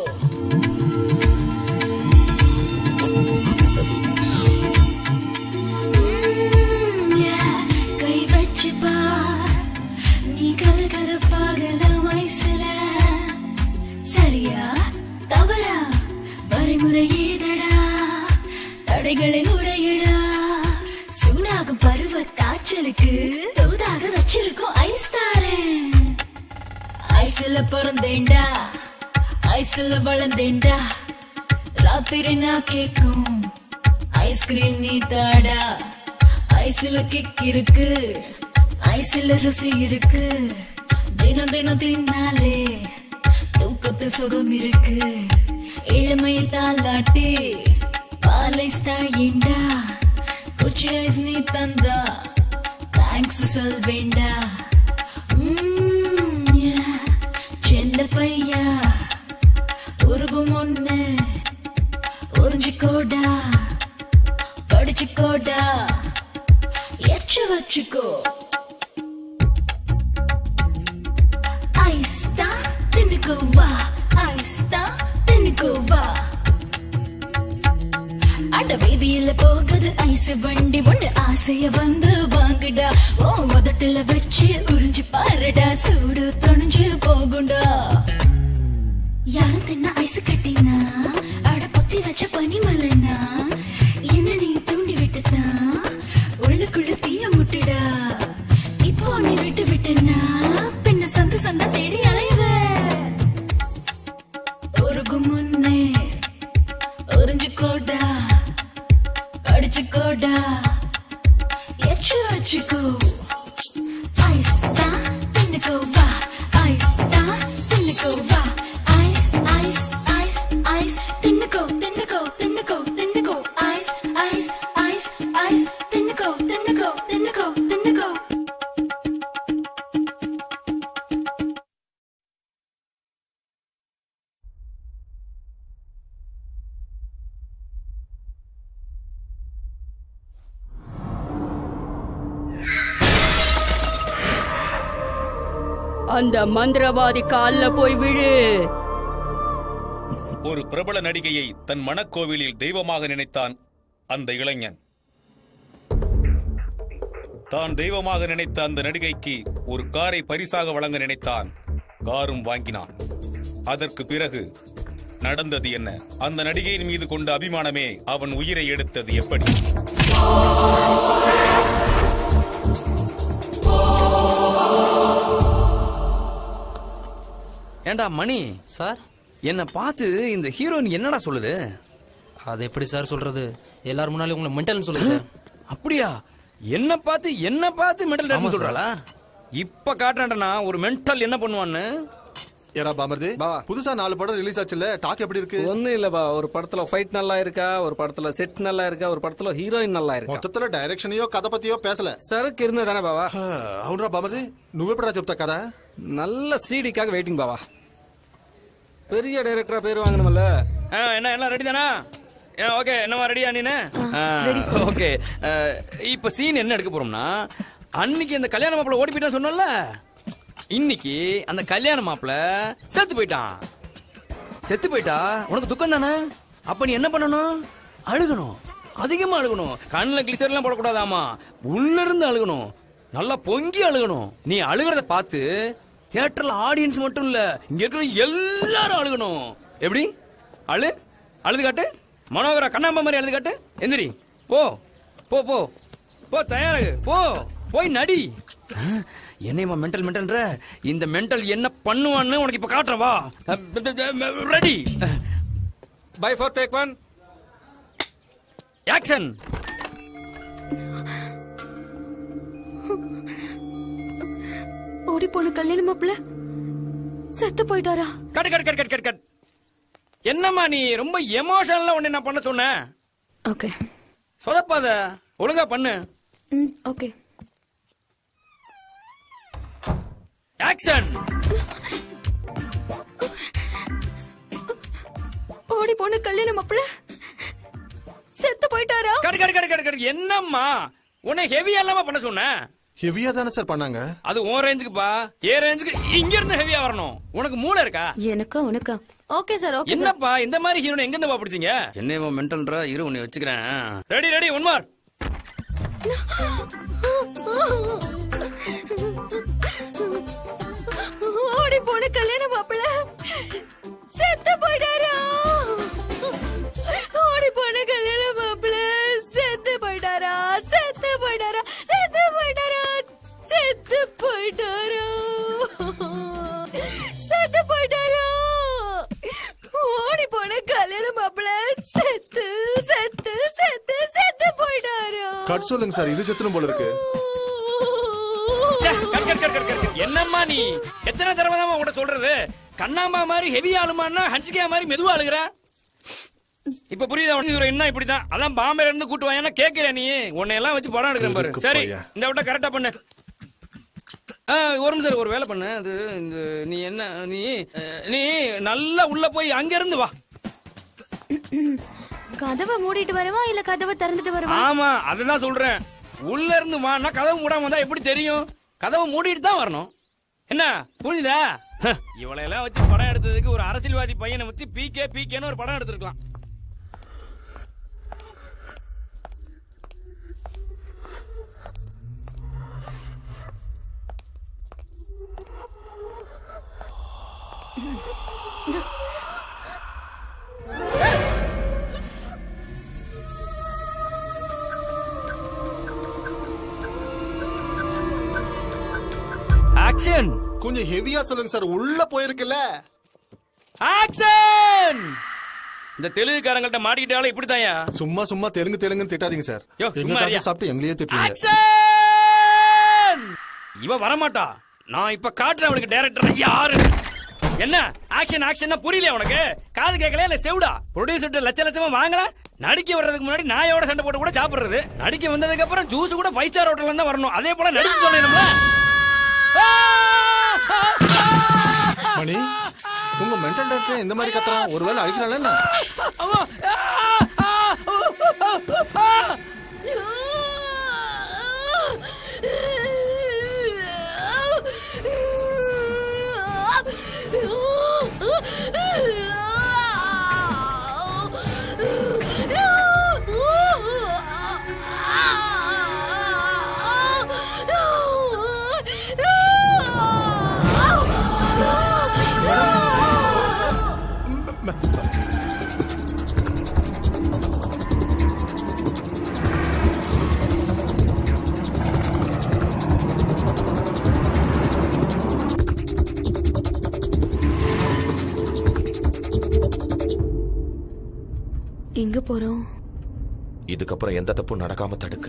ம்ம், yeah. கை வச்சு பார் நீ கலகலப்பாகல வயசுல சரியா தவறா வரைமுறை ஏதடா தடைகளை உடையடா சூடாகும் பருவ காய்ச்சலுக்கு தூதாக வச்சிருக்கோம் ஐஸ் தாரேன் ஐஸ்ல பிறந்தேன்டா ஐஸ்ல வளர்ந்தேன்டா ராத்திரி நான் கேக்கும் ஐஸ்கிரீம் நீ தாடா ஐஸ்ல கிக் இருக்கு ஐஸ்ல ருசி இருக்கு தினம் தினம் தின்னாலே தூக்கத்தில் சுகம் இருக்கு இளமையை தாளாட்டி பாலை தாயிண்டா குச்சி ஐஸ் நீ தந்தா தேங்க்ஸ் சொல்வேண்டா ம்ம், yeah. செல்ல பையா உருகும் ஒண்ணு உறிஞ்சிக்கோடா படிச்சுக்கோடா எச்சு வச்சுக்கோ ஐஸ் தான் தின்னுக்கோ வா ஐஸ் தான் தின்னுக்கோ வா அட வீதியில போகுது ஐஸ் வண்டி ஒண்ணு ஆசைய வந்து வாங்குடா ஓ உதட்டுல வச்சு உறிஞ்சு பாருடா சூடு தொணிஞ்சு போகுண்டா யாரும் தின்ன ஐஸ் கட்டினா அட பொத்தி வச்ச பனிமலைனா என்ன நீ தூண்டி விட்டுதான் உள்ளுக்குள்ள தீய முட்டுடா இப்போ நீ விட்டு விட்டுனா பின்ன சந்து சந்த தேடி அலைவ உருகும் முன்னே உறிஞ்சுக்கோடா அடிச்சுக்கோடா எச்சு வச்சுக்கோ ஐஸ் தான் தின்னுக்கோ வா ஐஸ் தான் தின்னுக்கோ வா ஐஸ் ஐஸ் ஐஸ் ஐஸ் தின்னுக்கோ தின்னுக்கோ தின்னுக்கோ தின்னுக்கோ ஐஸ் ஐஸ் ஐஸ் ஐஸ் தின்னுக்கோ தின்னுக்கோ தின்னுக்கோ தின்னுக்கோ அந்த மந்திரவாதி கால்ல போய் விழு ஒரு பிரபல நடிகையை தன் மனக்கோவிலில் தெய்வமாக நினைத்தான் அந்த இளைஞன் தான் தெய்வமாக நினைத்த அந்த நடிகைக்கு ஒரு காரை பரிசாக வழங்க நினைத்தான் காரும் வாங்கினான் அதற்கு பிறகு நடந்தது என்ன அந்த நடிகையின் மீது கொண்ட அபிமானமே அவன் உயிரை எடுத்தது எப்படி ஏண்டா மணி சார் என்ன பார்த்து இந்த ஹீரோயின் என்னடா சொல்லுது அது எப்படி சார் சொல்றது எல்லாரும் முன்னாடி உங்களை மென்டல்னு சொல்லுங்க சார் அப்படியா என்ன பார்த்து என்ன பார்த்து மென்டல் ஆமா டாக்டர் சார். சொல்றாளா இப்ப காட்டுறேன்டா ஒரு மென்டல் என்ன பண்ணுவான்னு ஏரா பாமர்தி புதுசா நாலு படம் ரிலீஸ் ஆச்சுல டாக் எப்படி இருக்கு ஒண்ணும் இல்லப்பா ஒரு படத்துல ஃபைட் நல்லா இருக்கா ஒரு படத்துல செட் நல்லா இருக்கா ஒரு படத்துல ஹீரோயின் நல்லா இருக்கா మొత్తలో డైరెక్షన్యో కథ పతియో పేసలే సరుకు இருந்ததானே బావా అవునరా బామర్ది నువ్వెప్పుడా చెప్తా కదా நல்ல சீடிக்காக வெயிட்டிங் பாவா பெரிய டைரக்டரா பேர் வாங்கணும்ல ஆ, என்ன எல்லாம் ரெடி தானா ஓகே என்னவா ரெடியா நீனு ஓகே இப்ப சீன் என்ன எடுக்க போறோம்னா அன்னைக்கு அந்த கல்யாண மாப்பிள்ள ஓடி போயிட்டான் சொன்னல இன்னைக்கு அந்த கல்யாண மாப்பிள்ள செத்து போயிட்டான் செத்து போயிட்டா உனக்கு துக்கம் தானே அப்ப நீ என்ன பண்ணணும் அழுகணும் அதிகமா அழுகணும் கண்ணுல கிளிசர்லாம் போடக்கூடாதாமா உள்ள இருந்து அழுகணும் நல்லா பொங்கி அழுகணும் நீ அழுகிறத பார்த்து தியேட்டர்ல ஆடியன்ஸ் மட்டும் இல்ல இங்க இருக்கிற எல்லாரும் அழுகணும் எப்படி அழு அழுது காட்டு மனோகரா கண்ணாம்பா மாதிரி அழுது காட்டு எந்திரி போ போ போ போ தயாராகு போ போய் நடி என்னையம்மா மென்டல் மென்டல்ன்ற இந்த மென்டல் என்ன பண்ணுவான்னு உனக்கு இப்ப காட்டுறேன் வா ready by four take one action ஓடி போன கல்யாண மாப்பிள்ள செத்து போயிட்டாரா cut cut cut cut cut cut என்னம்மா நீ ரொம்ப எமோஷனலா உன்னை நான் பண்ண சொன்னேன் ஓகே சொதப்பாத ஒழுங்கா பண்ணு ம் ஓகே ஆக்ஷன் ஓடி போன கல்யாண மாப்பிள்ள செத்து போயிட்டாரா cut cut cut cut cut என்னம்மா உன்னை ஹெவியா இல்லாம பண்ண சொன்னேன் ஹெவியா தானே சார் பண்ணாங்க அது உன் ரேஞ்சுக்குப்பா ஏ ரேஞ்சுக்கு இங்க இருந்து ஹெவியா வரணும் உனக்கு மூளை இருக்கா எனக்கா உனக்கா ஓகே சார் ஓகே சார் என்னப்பா இந்த மாதிரி ஹீரோனை எங்க இருந்து பிடிச்சீங்க என்ன மென்டல்ன்ற இரு உன்னை வச்சுக்கிறேன் ரெடி ரெடி ஒன் மார் ஓடி போன கல்யாண மாப்பிள்ள செத்து போயிட்டாரா ஓடி போன கல்யாண மாப்பிள்ள செத்து போயிட்டாரா செத்து போயிட்டாரா செத்து போயிட்டாரா செத்து போயிட்டாரா செத்து போயிட்டாரா ஓடி போன கல்யாண மாப்பிள்ள செத்து செத்து செத்து செத்து போயிட்டாரா கட் சொல்லுங்க சார் இது செத்துணும் போல இருக்கு cut cut cut cut cut என்னம்மா நீ எத்தனை தடவை தான் உங்கள்ட்ட சொல்றது கண்ணாம்பா மாதிரி ஹெவி ஆளுமான்னா ஹன்சிகா மாதிரி மெதுவா அழுகுற இப்ப புரியுதா உனக்கு இவரு என்ன இப்படிதான் அதான் பாம்பேல இருந்து கூட்டு வாங்க கேக்குற நீ உன்னை எல்லாம் வச்சு படம் எடுக்கிறேன் பாரு இருக்கு சரி பையா. இந்த விட்ட கரெக்டா பண்ணு ஆ, ஒரு நிமிஷம் இரு, ஒரு வேலை பண்ணு அது இந்த நீ என்ன நீ அஹ், நீ நல்லா உள்ள போய் அங்க இருந்து வா கதவை மூடிட்டு வரவா இல்ல கதவை திறந்துட்டு வரவா ஆமா அதுதான் சொல்றேன் உள்ள இருந்து வான்னா கதவு மூடாம வந்தா எப்படி தெரியும் கதவை மூடிட்டு தான் வரணும் என்ன புரியுதா ஹ, இவளை எல்லாம் வச்சு படம் எடுத்ததுக்கு ஒரு அரசியல்வாதி பையனை வச்சு பிகே பிகேன்னு ஒரு படம் எடுத்திருக்கலாம் ஆக்ஷன் கொஞ்சம் ஹெவியா சொல்லுங்க சார் உள்ள போயிருக்குல்ல ஆக்ஷன் இந்த தெலுங்குக்காரங்கள்ட்ட மாட்டிக்கிட்டாலும் இப்படித்தாயா சும்மா சும்மா தெலுங்கு தெலுங்குன்னு திட்டாதீங்க சார் யோ, எங்க சும்மா காசை இருயா. சாப்பிட்டு எங்களையே திட்டுறீங்க ஆக்ஷன் இவ வரமாட்டா நான் இப்ப காட்டுறேன் அவனுக்கு டைரக்டர் யாரு என்ன ஆக்ஷன் ஆக்ஷன் புரியல உனக்கு காது கேட்கல இல்ல செவுடா ப்ரொடியூசர் லட்ச லட்சமா வாங்கல நடிக்க வர்றதுக்கு முன்னாடி நாயோட சண்டை போட்டு கூட சாப்பிடுறது நடிக்க வந்ததுக்கு அப்புறம் ஜூஸ் கூட ஃபைவ் ஸ்டார் ஹோட்டல்ல தான் வரணும் அதே போல நடிச்சு சொல்லணும்ல மணி உங்க மென்டல் டாக்டர் இந்த மாதிரி கத்துறான் ஒருவேளை அடிக்கிறாள் என்ன எங்க போறோம் இதுக்கப்புறம் எந்த தப்பும் நடக்காம தடுக்க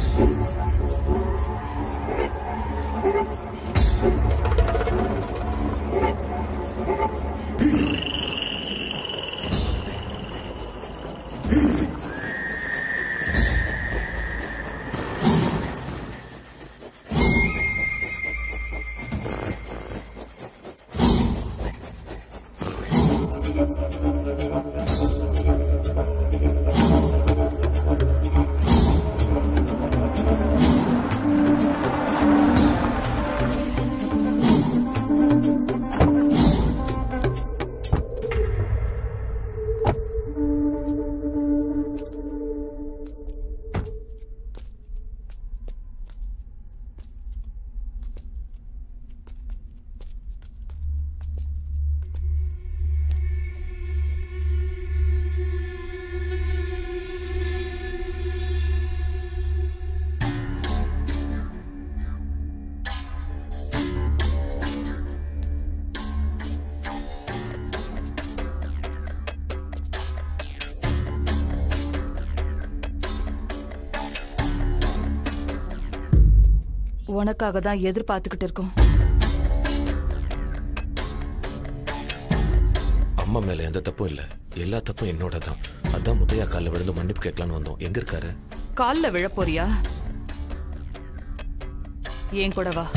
உனக்காக தான் எதிர்பார்த்துக்கிட்டு இருக்கோம் அம்மா மேல எந்த தப்பும் இல்ல எல்லா தப்பும் என்னோட தான் அதான் முத்தையா காலில் விழுந்து மன்னிப்பு கேட்கலான்னு வந்தோம் எங்க இருக்காரு கால்ல விழ போறியா ஏன் கூட வா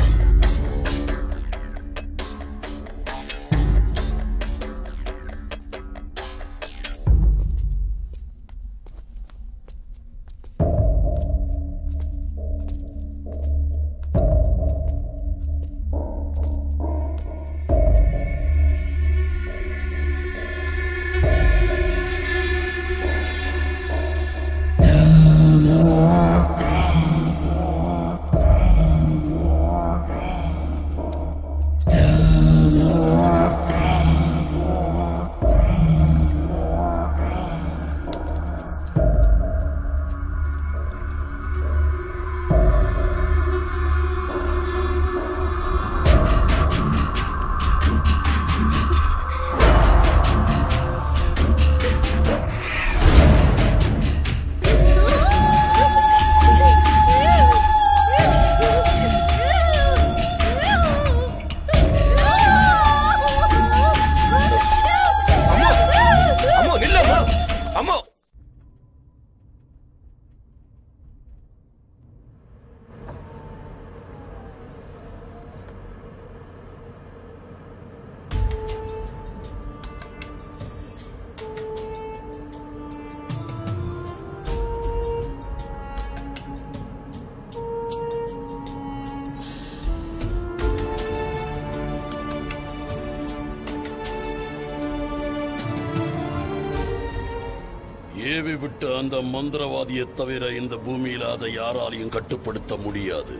அம்மா நில்ல அம்மா அம்மா ஏவி விட்ட அந்த மந்திரவாதியை தவிர இந்த பூமியில அதை யாராலையும் கட்டுப்படுத்த முடியாது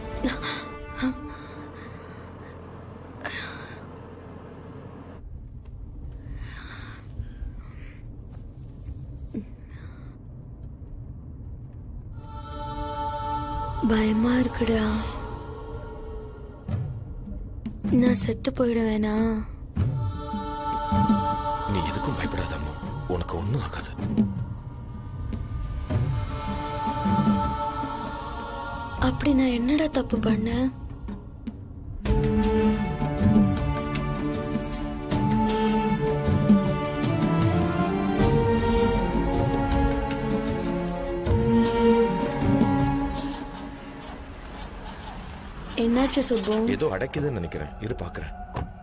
பயமா இருக்குடா நான் செத்து போயிடுவேனா நீ எதுக்கும் பயப்படாத அம்மா உனக்கு ஒண்ணும் ஆகாது அப்படி நான் என்னடா தப்பு பண்ணேன் என்னாச்சு சுப்பு ஏதோ அடைக்குதுன்னு நினைக்கிறேன் இரு பாக்குறேன்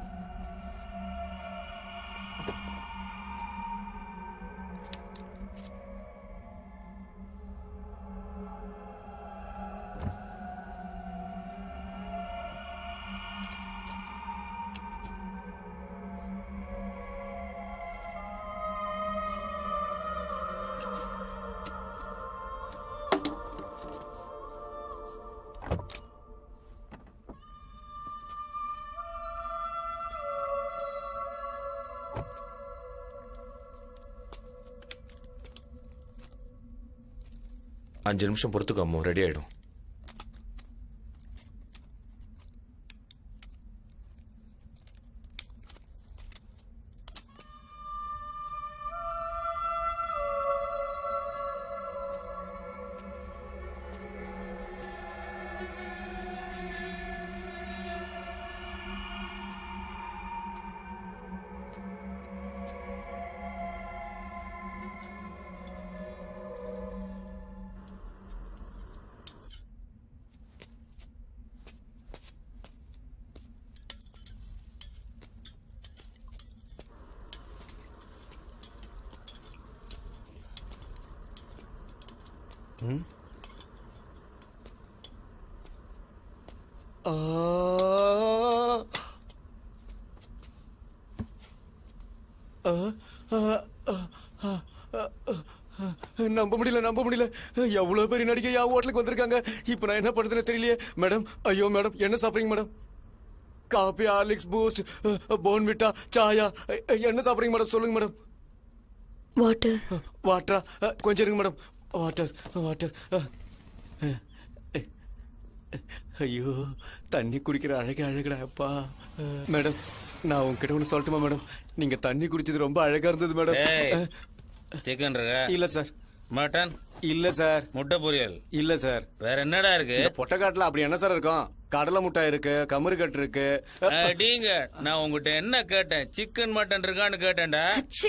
அஞ்சு நிமிஷம் பொறுத்துக்கோ அம்மு ரெடி ஆயிடும் நம்ப முடியல நம்ப முடியல எவ்வளவு பெரிய நடிகை யா ஹோட்டலுக்கு வந்திருக்காங்க இப்ப நான் என்ன பண்றதுன்னு தெரியலையே மேடம் ஐயோ மேடம் என்ன சாப்பிடுறீங்க madam coffee Horlicks Boost Bournvita சாயா என்ன சாப்பிடுறீங்க மேடம் சொல்லுங்க மேடம் வாட்டர் வாட்டரா கொஞ்சம் இருங்க மேடம் வாட்டர் வாட்டர் ஐயோ தண்ணி குடிக்கிற அழகு அழகுடா அப்பா மேடம் நான் உங்ககிட்ட ஒன்று சொல்லட்டுமா மேடம் நீங்க தண்ணி குடிச்சது ரொம்ப அழகா இருந்தது மேடம் ஏய், சிக்கன் இருக்கா இல்ல சார் மட்டன் இல்ல சார் முட்டை பொரியல் இல்ல சார் வேற என்னடா இருக்கு இந்த பொட்டக்காட்டுல அப்படி என்ன சார் இருக்கும் கடலை முட்டை இருக்கு கமுறு கட்டு இருக்கு அடிங்க நான் உங்ககிட்ட என்ன கேட்டேன் சிக்கன் மட்டன் இருக்கான்னு கேட்டேன்டா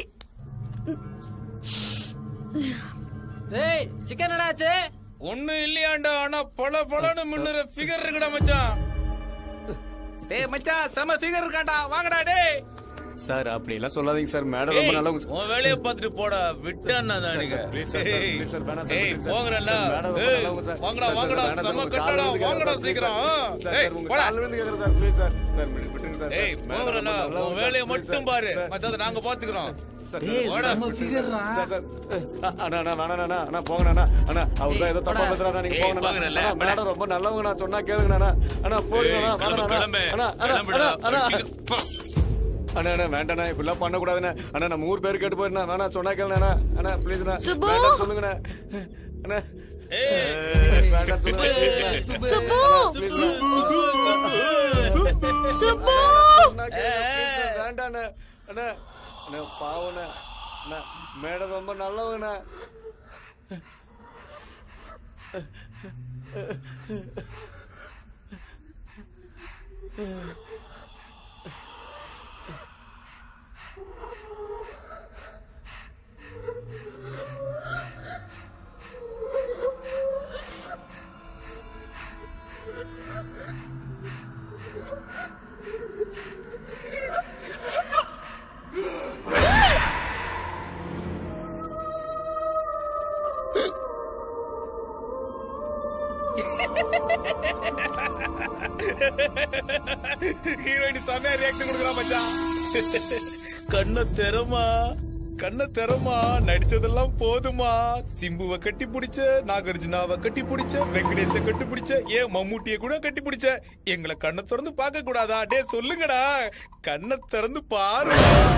ஏய் சிக்கன் என்னாச்சு ஒண்ணு இல்லையாண்டா ஆனா பல பலன்னு மின்னுற ஃபிகர் இருக்குடா மச்சான் டேய் மச்சான் செம ஃபிகர் இருக்காண்டா வாங்கடா டேய் சார் அப்படி எல்லாம் சொல்லாதீங்க சார் மேடம் ரொம்ப ஏய், நல்லவங்க சார். உன் வேலைய பார்த்துட்டு போடா விட்டான்னா தானுங்க sir, please sir, sir, please sir, வேணாம் சார், ஏய் please சார். போங்கறல்ல சார், மேடம் ரொம்ப ஏய் நல்லவங்க சார். வாங்கடா சார், சார், வாங்கடா வேணாம் சார், செம உங்க கட்டடா கால்ல விழுந்து வாங்கடா கேக்குறேன் சீக்கிரம் சார், ஆ. சார், ஏய் சார், உங்க போடா கால்ல விழுந்து கேக்குறேன் சார், please சார். சார், விட்டுருங்க சார், ஏய் சார். மேடம் போங்கறல ரொம்ப நல்லவங்க உன் சார், வேலைய please மட்டும் சார். பாரு சார், மத்தத நாங்க பாத்துக்கிறோம் சார், ஏய், சார், வாடா. சார், சார், சார், அ, அண்ணா, அண்ணா, வேணாம், அண்ணா, அண்ணா, போங்கண்ணா, அண்ணா, அண்ணா, அவர்தான் ஏதோ தப்பா போடா. பேசுறாருண்ணா, நீங்க ஏய், போங்கண்ணா. போங்கண்ணா, அண்ணா, மேடம் ரொம்ப நல்லவங்கண்ணா, சொன்னா கேளுங்கண்ணா, அண்ணா, போடுங்கண்ணா, ஏய், வேணாம், கிளம்பு, அண்ணா, அண்ணா, அண்ணா, கிளம்புடா. அண்ணா, அண்ணா. அண்ணா அண்ணா வேண்டாண்ணா இப்படிலாம் பண்ணக்கூடாதுண்ணா அண்ணா நம்ம ஊர் பேர் கேட்டு போயிருந்தா வேணா சொன்னா கேளுண்ணா அண்ணா ப்ளீஸ்ண்ணா சுப்பு. வேண்டாம் சொல்லுங்கண்ணா அண்ணா வேண்டாம் சொல்லுங்க சுப்பு. சுப்பு. வேண்டாண்ணா அண்ணா அண்ணா பாவண்ணா அண்ணா மேடம் ரொம்ப நல்லவங்கண்ணா ஹீரோயின் செமையா ரியாக்ஷன் கொடுக்குறா மச்சான் கண்ண தெரமா கண்ண தெரமா நடிச்சதெல்லாம் போதுமா சிம்புவ கட்டி பிடிச்ச நாகார்ஜுனாவ கட்டி பிடிச்ச வெங்கடேஷ கட்டி பிடிச்ச ஏன் மம்மூட்டிய கூட கட்டி பிடிச்ச எங்களை கண்ணை திறந்து பார்க்க கூடாதா டே சொல்லுங்கடா கண்ணை திறந்து பாரு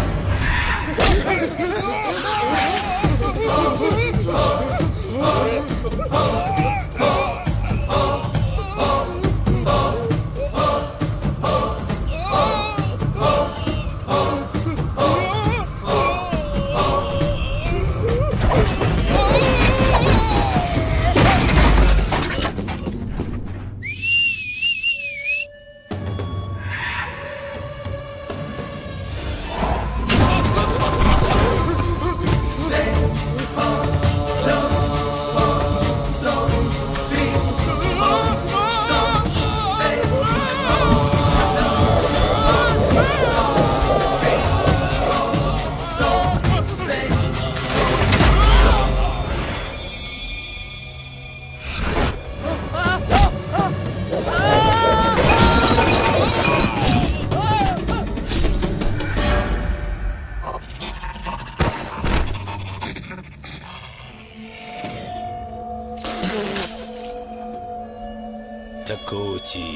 சக்கோச்சி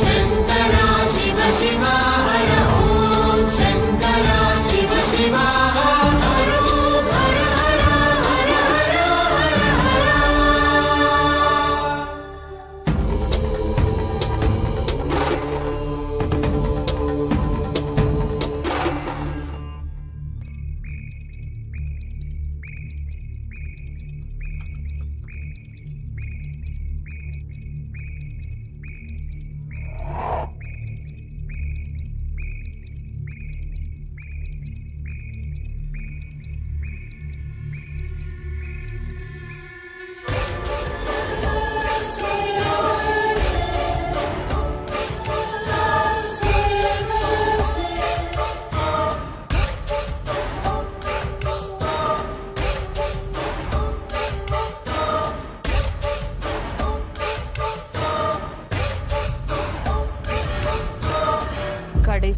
शङ्करा शिव शिवा हर ॐ शङ्करा शिव शिवा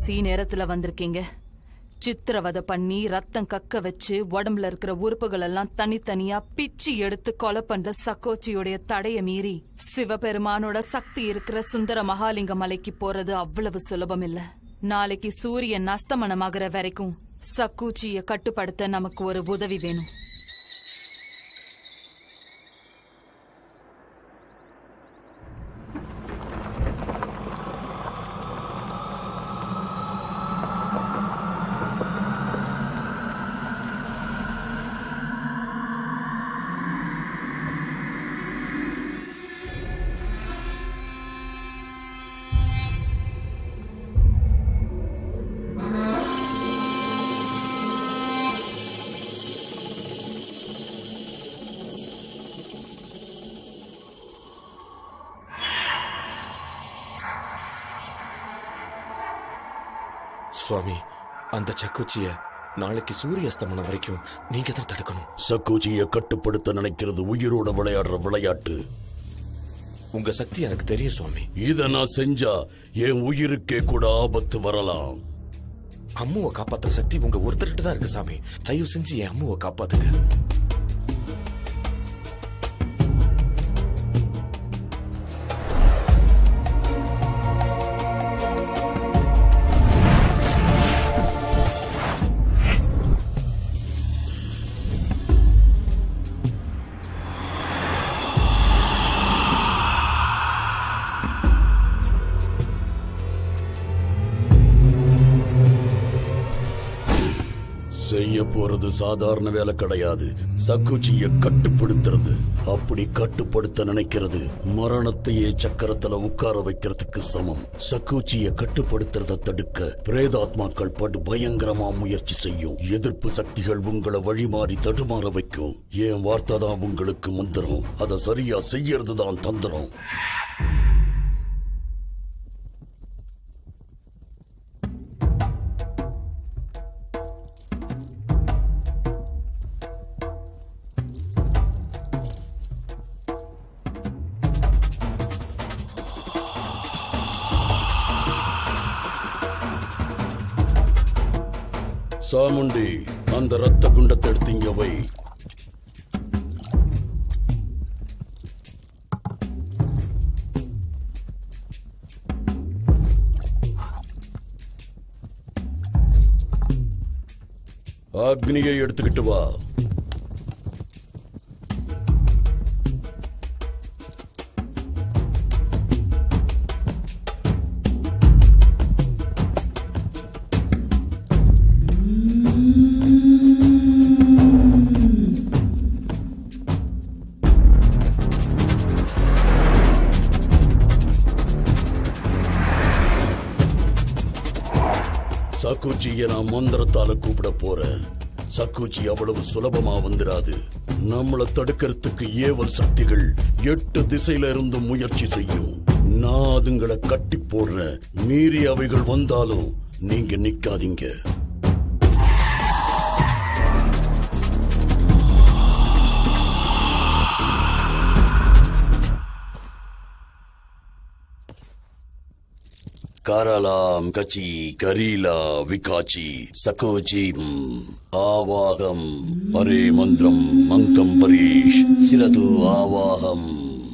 கடைசி நேரத்துல வந்திருக்கீங்க சித்திரவதை பண்ணி ரத்தம் கக்க வச்சு உடம்புல இருக்கிற உறுப்புகள் எல்லாம் தனித்தனியா பிச்சு எடுத்து கொலை பண்ற சக்கோச்சியோடைய தடைய மீறி சிவபெருமானோட சக்தி இருக்கிற சுந்தர மகாலிங்க மலைக்கு போறது அவ்வளவு சுலபம் இல்ல நாளைக்கு சூரியன் அஸ்தமனமாகிற வரைக்கும் சக்கூச்சிய கட்டுப்படுத்த நமக்கு ஒரு உதவி வேணும் சுவாமி அந்த சக்குச்சிய நாளைக்கு சூரிய அஸ்தமனம் வரைக்கும் நீங்க தான் தடுக்கணும் சக்கூச்சியை கட்டுப்படுத்த நினைக்கிறது உயிரோட விளையாடுற விளையாட்டு உங்க சக்தி எனக்கு தெரியும் சுவாமி இத நான் செஞ்சா என் உயிருக்கே கூட ஆபத்து வரலாம் அம்முவை காப்பாத்துற சக்தி உங்க ஒருத்தர்கிட்ட தான் இருக்கு சாமி தயவு செஞ்சு என் அம்முவை காப்பாத்துங்க செய்ய போறது சாதாரண வேலை கிடையாது சக்குச்சிய கட்டுப்படுத்துறது அப்படி கட்டுப்படுத்த நினைக்கிறது மரணத்தையே சக்கரத்துல உட்கார வைக்கிறதுக்கு சமம் சக்குச்சிய கட்டுப்படுத்துறத தடுக்க பிரேதாத்மாக்கள் படு பயங்கரமா முயற்சி செய்யும் எதிர்ப்பு சக்திகள் உங்களை வழிமாறி தடுமாற வைக்கும் என் வார்த்தை தான் உங்களுக்கு மந்திரம் அதை சரியா செய்யறது தான் தந்திரம் சாமுண்டி அந்த ரத்த குண்டத்தை எடுத்தீங்க வை அக்னியை எடுத்துக்கிட்டு வா சக்குச்சியை நான் மந்திரத்தால கூப்பிட போறேன் சக்குச்சி அவ்வளவு சுலபமா வந்துடாது நம்மள தடுக்கிறதுக்கு ஏவல் சக்திகள் எட்டு திசையில இருந்து முயற்சி செய்யும் நான் அதுங்களை கட்டி போடுறேன் மீறி அவைகள் வந்தாலும் நீங்க நிக்காதீங்க காரலாம் கச்சி கரீலா விகாச்சி சகோச்சி ஆவாகம் பரே மந்திரம் மங்கம் பரீஷ் சிலது ஆவாகம்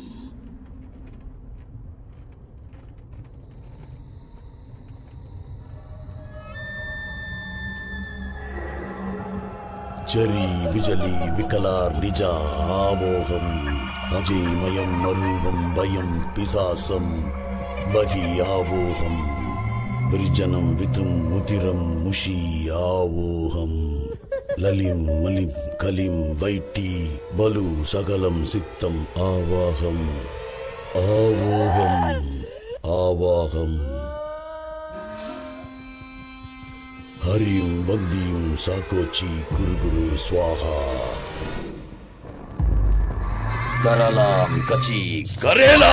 ஜரி விஜலி விகலார் நிஜா ஆவோகம் அஜய்மயம் மரூபம் பயம் பிசாசம் வகி ஆவோகம் விர்ஜனம் விதும் உதிரம் முஷி ஆவோகம் லலிம் மலிம் கலிம் வைட்டி பலு சகலம் சித்தம் ஆவாகம் ஆவோகம் ஆவாகம் ஹரிம் வந்தியும் சாக்கோச்சி குரு குரு ஸ்வாஹா கரலாம் கச்சி கரேலா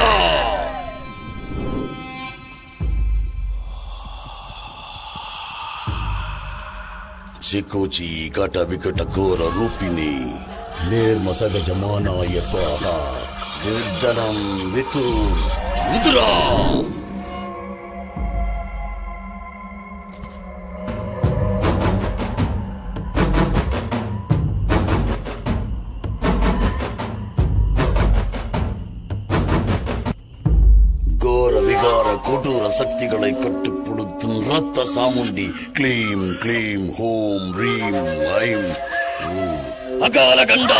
ಸಿಕ್ಕೋಚಿ ಕಟ ವಿಕಟ ಘೋರ ರೂಪಿಣಿ ನಿರ್ಮ ಸಗಜಮಾನಾಯ ಸ್ವಾಹ ನಿರ್ಜನಂ ವಿತು ಉದುರ கொடூர சக்திகளை கட்டுப்படுத்தும் ரத்த சாமுண்டி க்ளீம் க்ளீம் ஹோம் ரீம் ஐம் ஊ. அகால கண்டா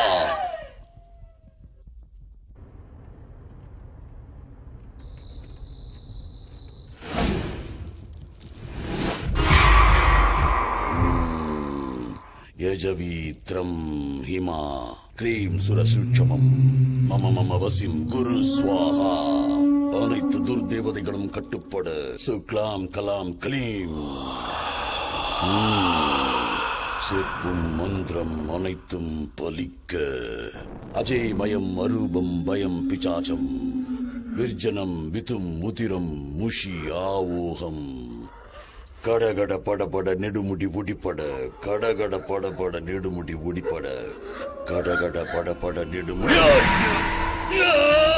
யஜவீத்ரம் ஹிமா க்ரீம் சுரசுட்சமம் மம மம வசிம் குரு ஸ்வாஹா அனைத்து துர்தேவதைகளும் கட்டுப்பட சுக்லாம் கலாம் கலீம் ம். செப்பும் மந்திரம் அனைத்தும் பலிக்க அஜேமயம் அரூபம் பயம் பிசாச்சம் விர்ஜனம் விதும் உதிரம் முஷி ஆவோகம் கடகட படபட நெடுமுடி ஒடிப்பட கடகட படபட நெடுமுடி ஒடிப்பட கடகட படபட நெடுமுடி ஐயோ!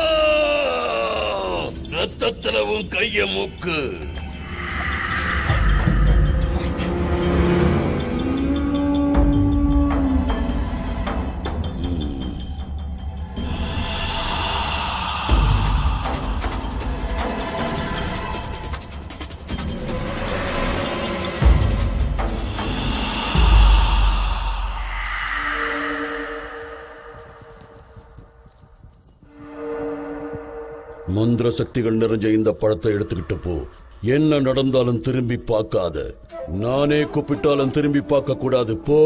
ரத்தத்துல உன் கைய மூக்கு மந்திர சக்திகள் நிறைஞ்ச இந்த பழத்தை எடுத்துக்கிட்டு போ என்ன நடந்தாலும் திரும்பி பார்க்காத நானே கூப்பிட்டாலும் திரும்பி பார்க்க கூடாது போ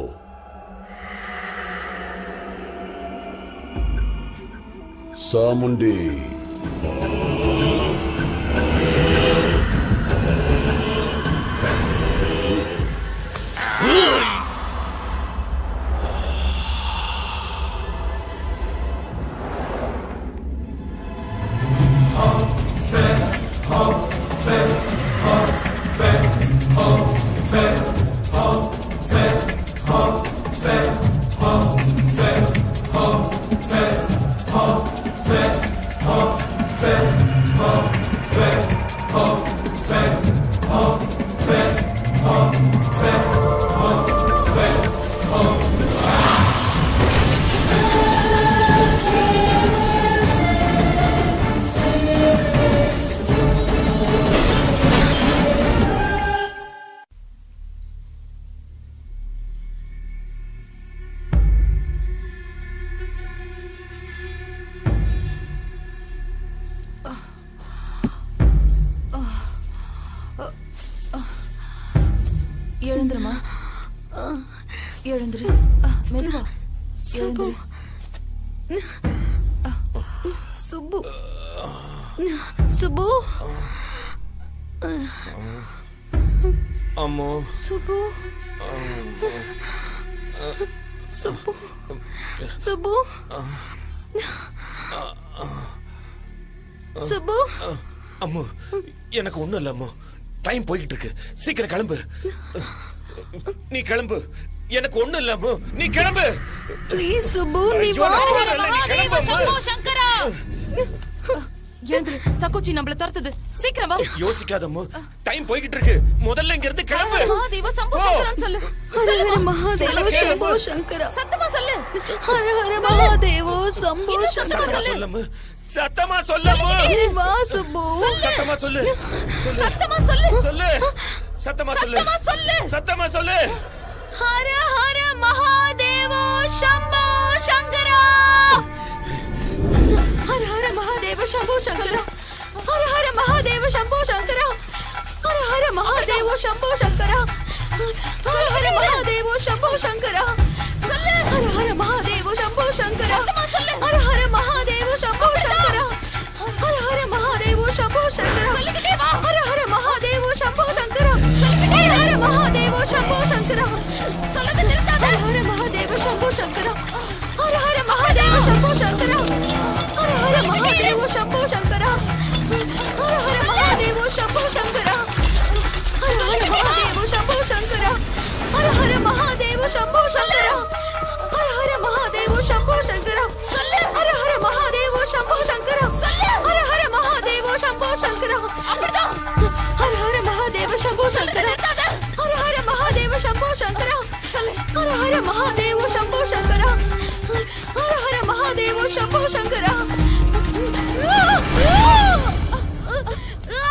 சாமுண்டி எழுந்துருமா எழுந்துரு ஆ, மெதுவா எழுந்துரு சுப்பு சுப்பு அம்மோ சுப்பு சுப்பு சுப்பு சுப்பு அம்மு எனக்கு ஒண்ணும் இல்ல அம்மு டைம் போய்கிட்டு இருக்கு சீக்கிரம் கிளம்பு நீ கிளம்பு எனக்கு ஒண்ணும் இல்ல அம்மு நீ கிளம்பு ப்ளீஸ் சுப்பு நீ ஐயோ, வா நான் போறேன்ல, நீ கிளம்பு, அம்மு. சங்கரா எழுந்துரு சக்கோச்சி நம்மள துரத்துது சீக்கிரம் வா யோசிக்காத அம்மு டைம் போய்கிட்டு இருக்கு முதல்ல இங்க இருந்து கிளம்பு மகாதேவ சம்போ போ. சங்கரன் சொல்லு ஹர சொல்லுமா ஹர மகாதேவ சொல்ல சம்போ கேளு. சங்கரா சத்தமா சொல்லு ஹர ஹர மகாதேவோ சம்போ இன்னும் சத்தமா சங்கரா சொல்லு. சொல்ல அம்மு. சத்தமா சொல்ல அம்மு. நீ வா சுப்பு சத்தமா சொல்லு சொல்லு. சத்தமா சொல்லு சொல்லு சத்தமா சொல்லு சத்தமா சொல்லு. சத்தமா சொல்லு ஹர ஹர மகாதேவோ சம்போ சங்கரா ஹர ஹர மகாதேவ சம்போ சங்கரா ஹர ஹர மகாதேவ சம்போ சங்கரா ஹர ஹர மகாதேவ சம்போ சங்கரா ஹர ஹர மகாதேவ சம்போ சங்கரா சொல்லு ஹர ஹர மகாதேவ சம்போ சங்கரா சொல்லு ஹர ஹர மகாதேவ சம்போ சங்கரா ஹர ஹர மகாதேவ சம்போ சங்கரா சொல்லிக்கிட்டே வா ஹர ஹர மகாதேவ சம்போ சங்கரா சொல்லிக்கிட்டே ஹர ஹர மகாதேவ சம்போ சங்கரா சொல்லது நிறுத்தாத ஹர ஹர மகாதேவ சம்போ சங்கரா ஹர ஹர மகாதேவ சம்போ சங்கரா ஹர ஹர மகாதேவ சம்போ சங்கரா ஹர ஹர மகாதேவ சம்போ சங்கரா ஹர ஹர மகாதேவ சம்போ சங்கரா ஹர ஹர மகாதேவ சம்போ சங்கரா ஹர ஹர மகாதேவ சம்போ சங்கரா சொல்லு ஹர ஹர மகாதேவ சம்போ சங்கரா சொல்லு ஹர ஹர மகாதேவ சம்போ சங்கரா அப்படிதான் ஹர ஹர மகாதேவ சம்போ சங்கரா ஹர ஹர மகாதேவ சம்போ சங்கரா சொல்லு ஹர ஹர மகாதேவ சம்போ சங்கரா ஹர ஹர மகாதேவ சம்போ சங்கரா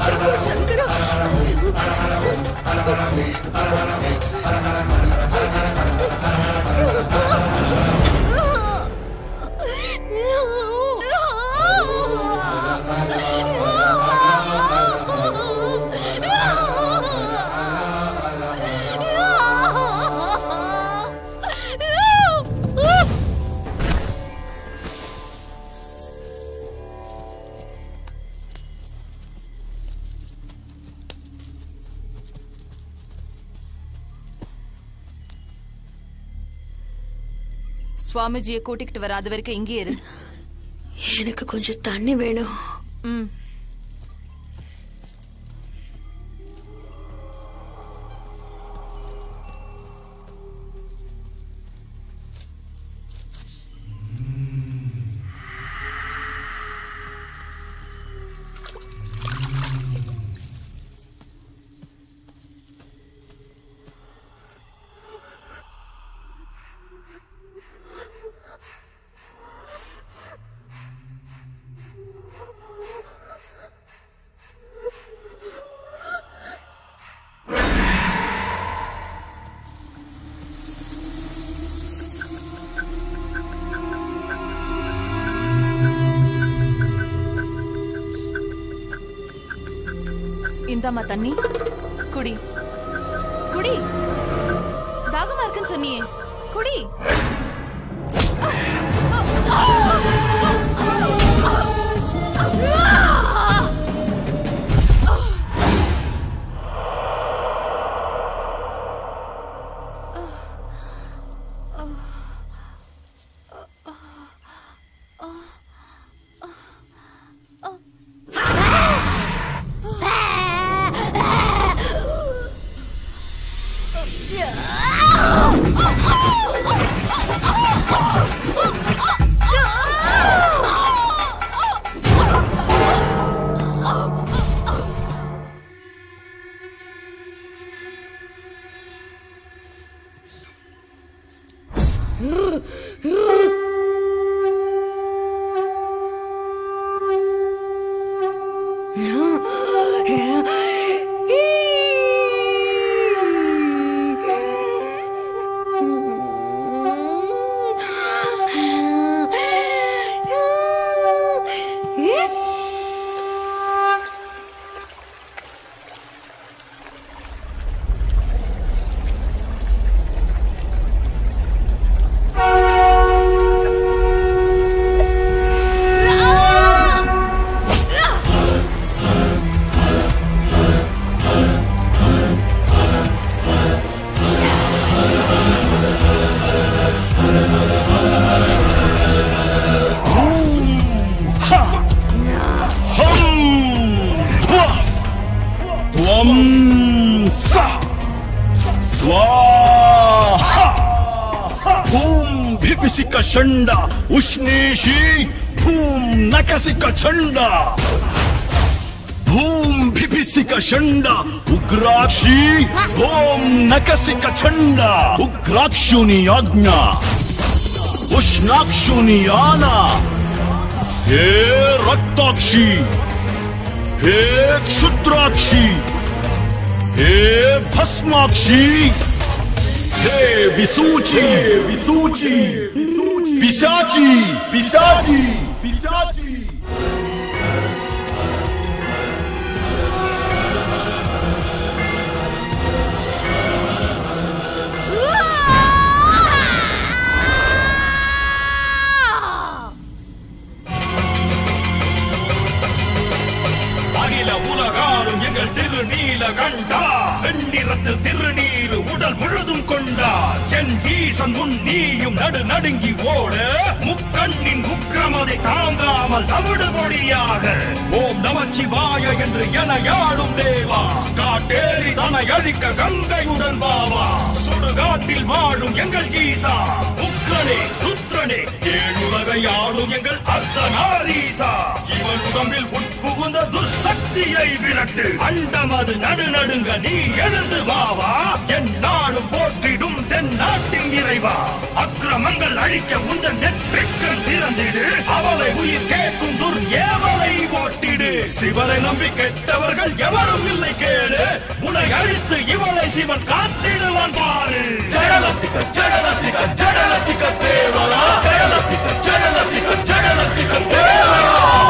சுவாமிஜியை கூட்டிக்கிட்டு வர அது வரைக்கும் இங்கே இரு எனக்கு கொஞ்சம் தண்ணி வேணும் ம் இந்தாம்மா தண்ணி குடி குடி தாகமா இருக்குன்னு சொன்னியே குடி त्वं सा स्वाहा भूम भिपिसिक षण्ड उष्णीषि भूम नकसिक छण्ड भूम भिपिसिक षण्ड उग्राक्षी भूम नकसिक छण्ड उग्राक्षुनि आज्ञा उष्णाक्षुनि आना हे रक्ताक्षी हे क्षुद्राक्षी हे भस्माक्षी हे विसूची विसूची पिशाची पिशाची पिशाची அகில உலகாரும் எங்கள் திருநீல கண்டா வெண்ணிறத்தில் திருநீர் உடல் முழுதும் கொண்டார் என் ஈசன் முன் நீயும் நடு நடுங்கி ஓட முக்கண்ணின் உக்கிரமதை தாங்காமல் தவிடு மொழியாக ஓம் நமச்சிவாய என்று என யாழும் தேவா காட்டேறி தனை அழிக்க கங்கையுடன் வாவா சுடுகாட்டில் வாழும் எங்கள் ஈசா உக்ரனே ருத்ரனே ஏழுலகை ஆளும் எங்கள் அர்த்தநாரீசா இவன் உடம்பில் உட்புகுந்த துர்சக்தியை விரட்டு அண்டமது நடு நடுங்க நீ எழுந்து வாவா என் நாடும் போற்றிடும் தே என் நாட்டின் இறைவா அக்கிரமங்கள் அழிக்க உந்தன் நெற்றிக்கண் திறந்திடு அவளை உயிர் கேட்கும் துர் ஏவலை ஓட்டிடு சிவனை நம்பி கெட்டவர்கள் எவரும் இல்லை கேடு உன்னை அழித்து இவளை சிவன் காத்திடுவான் பாரு ஜடலசிக்க ஜடலசிக்க ஜடலசிக்க தேவரா ஜடலசிக்க ஜடலசிக்க ஜடலசிக்க தேவரா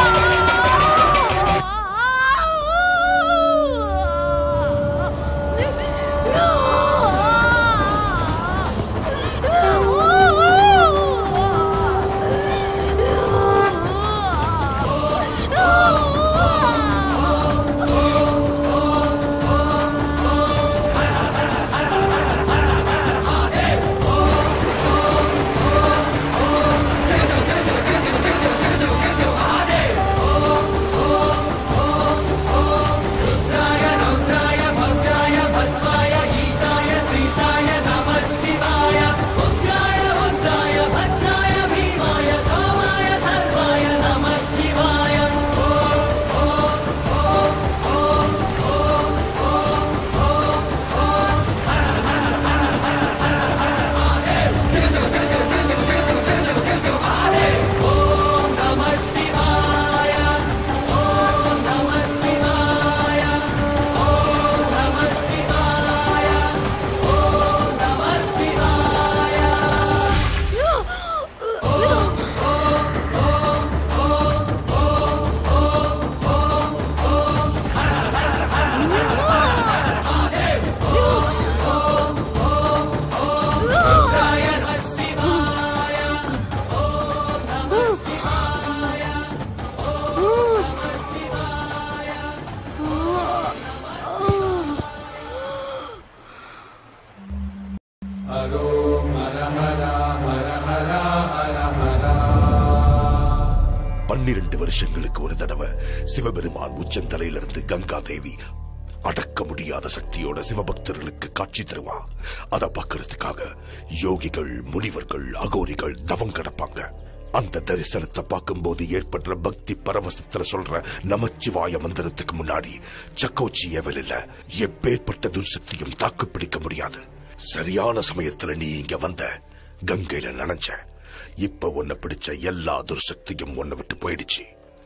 பன்னிரண்டு வருஷங்களுக்கு ஒரு தடவை சிவபெருமான் உச்சந்தலையிலிருந்து கங்கா தேவி அடக்க முடியாத சக்தியோட சிவபக்தர்களுக்கு காட்சி தருவா அத பார்க்கறதுக்காக யோகிகள் முனிவர்கள் அகோரிகள் தவம் கிடப்பாங்க அந்த தரிசனத்தை பார்க்கும்போது ஏற்படுற பக்தி பரவசத்துல சொல்ற நமச்சிவாய மந்திரத்துக்கு முன்னாடி சக்கோச்சி எவல் இல்ல எப்பேற்பட்ட துர்சக்தியும் தாக்கு பிடிக்க முடியாது சரியான சமயத்துல நீ இங்க வந்த கங்கையில நனைஞ்ச இப்ப உன்னை பிடிச்ச எல்லா துர்சக்தியும் உன்னை விட்டு போயிடுச்சு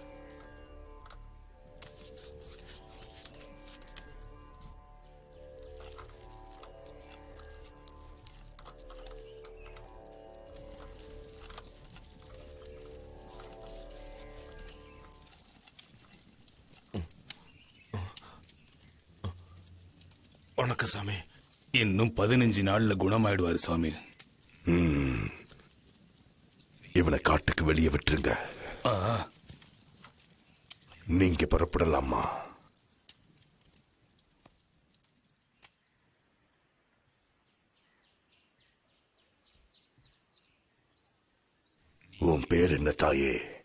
வணக்கம் சாமி இன்னும் பதினஞ்சு நாள்ல குணமாயிடுவாரு சாமி ம். இவனை காட்டுக்கு வெளியே விட்டுருங்க நீங்க புறப்படலாமா உன் பேர் என்ன தாயே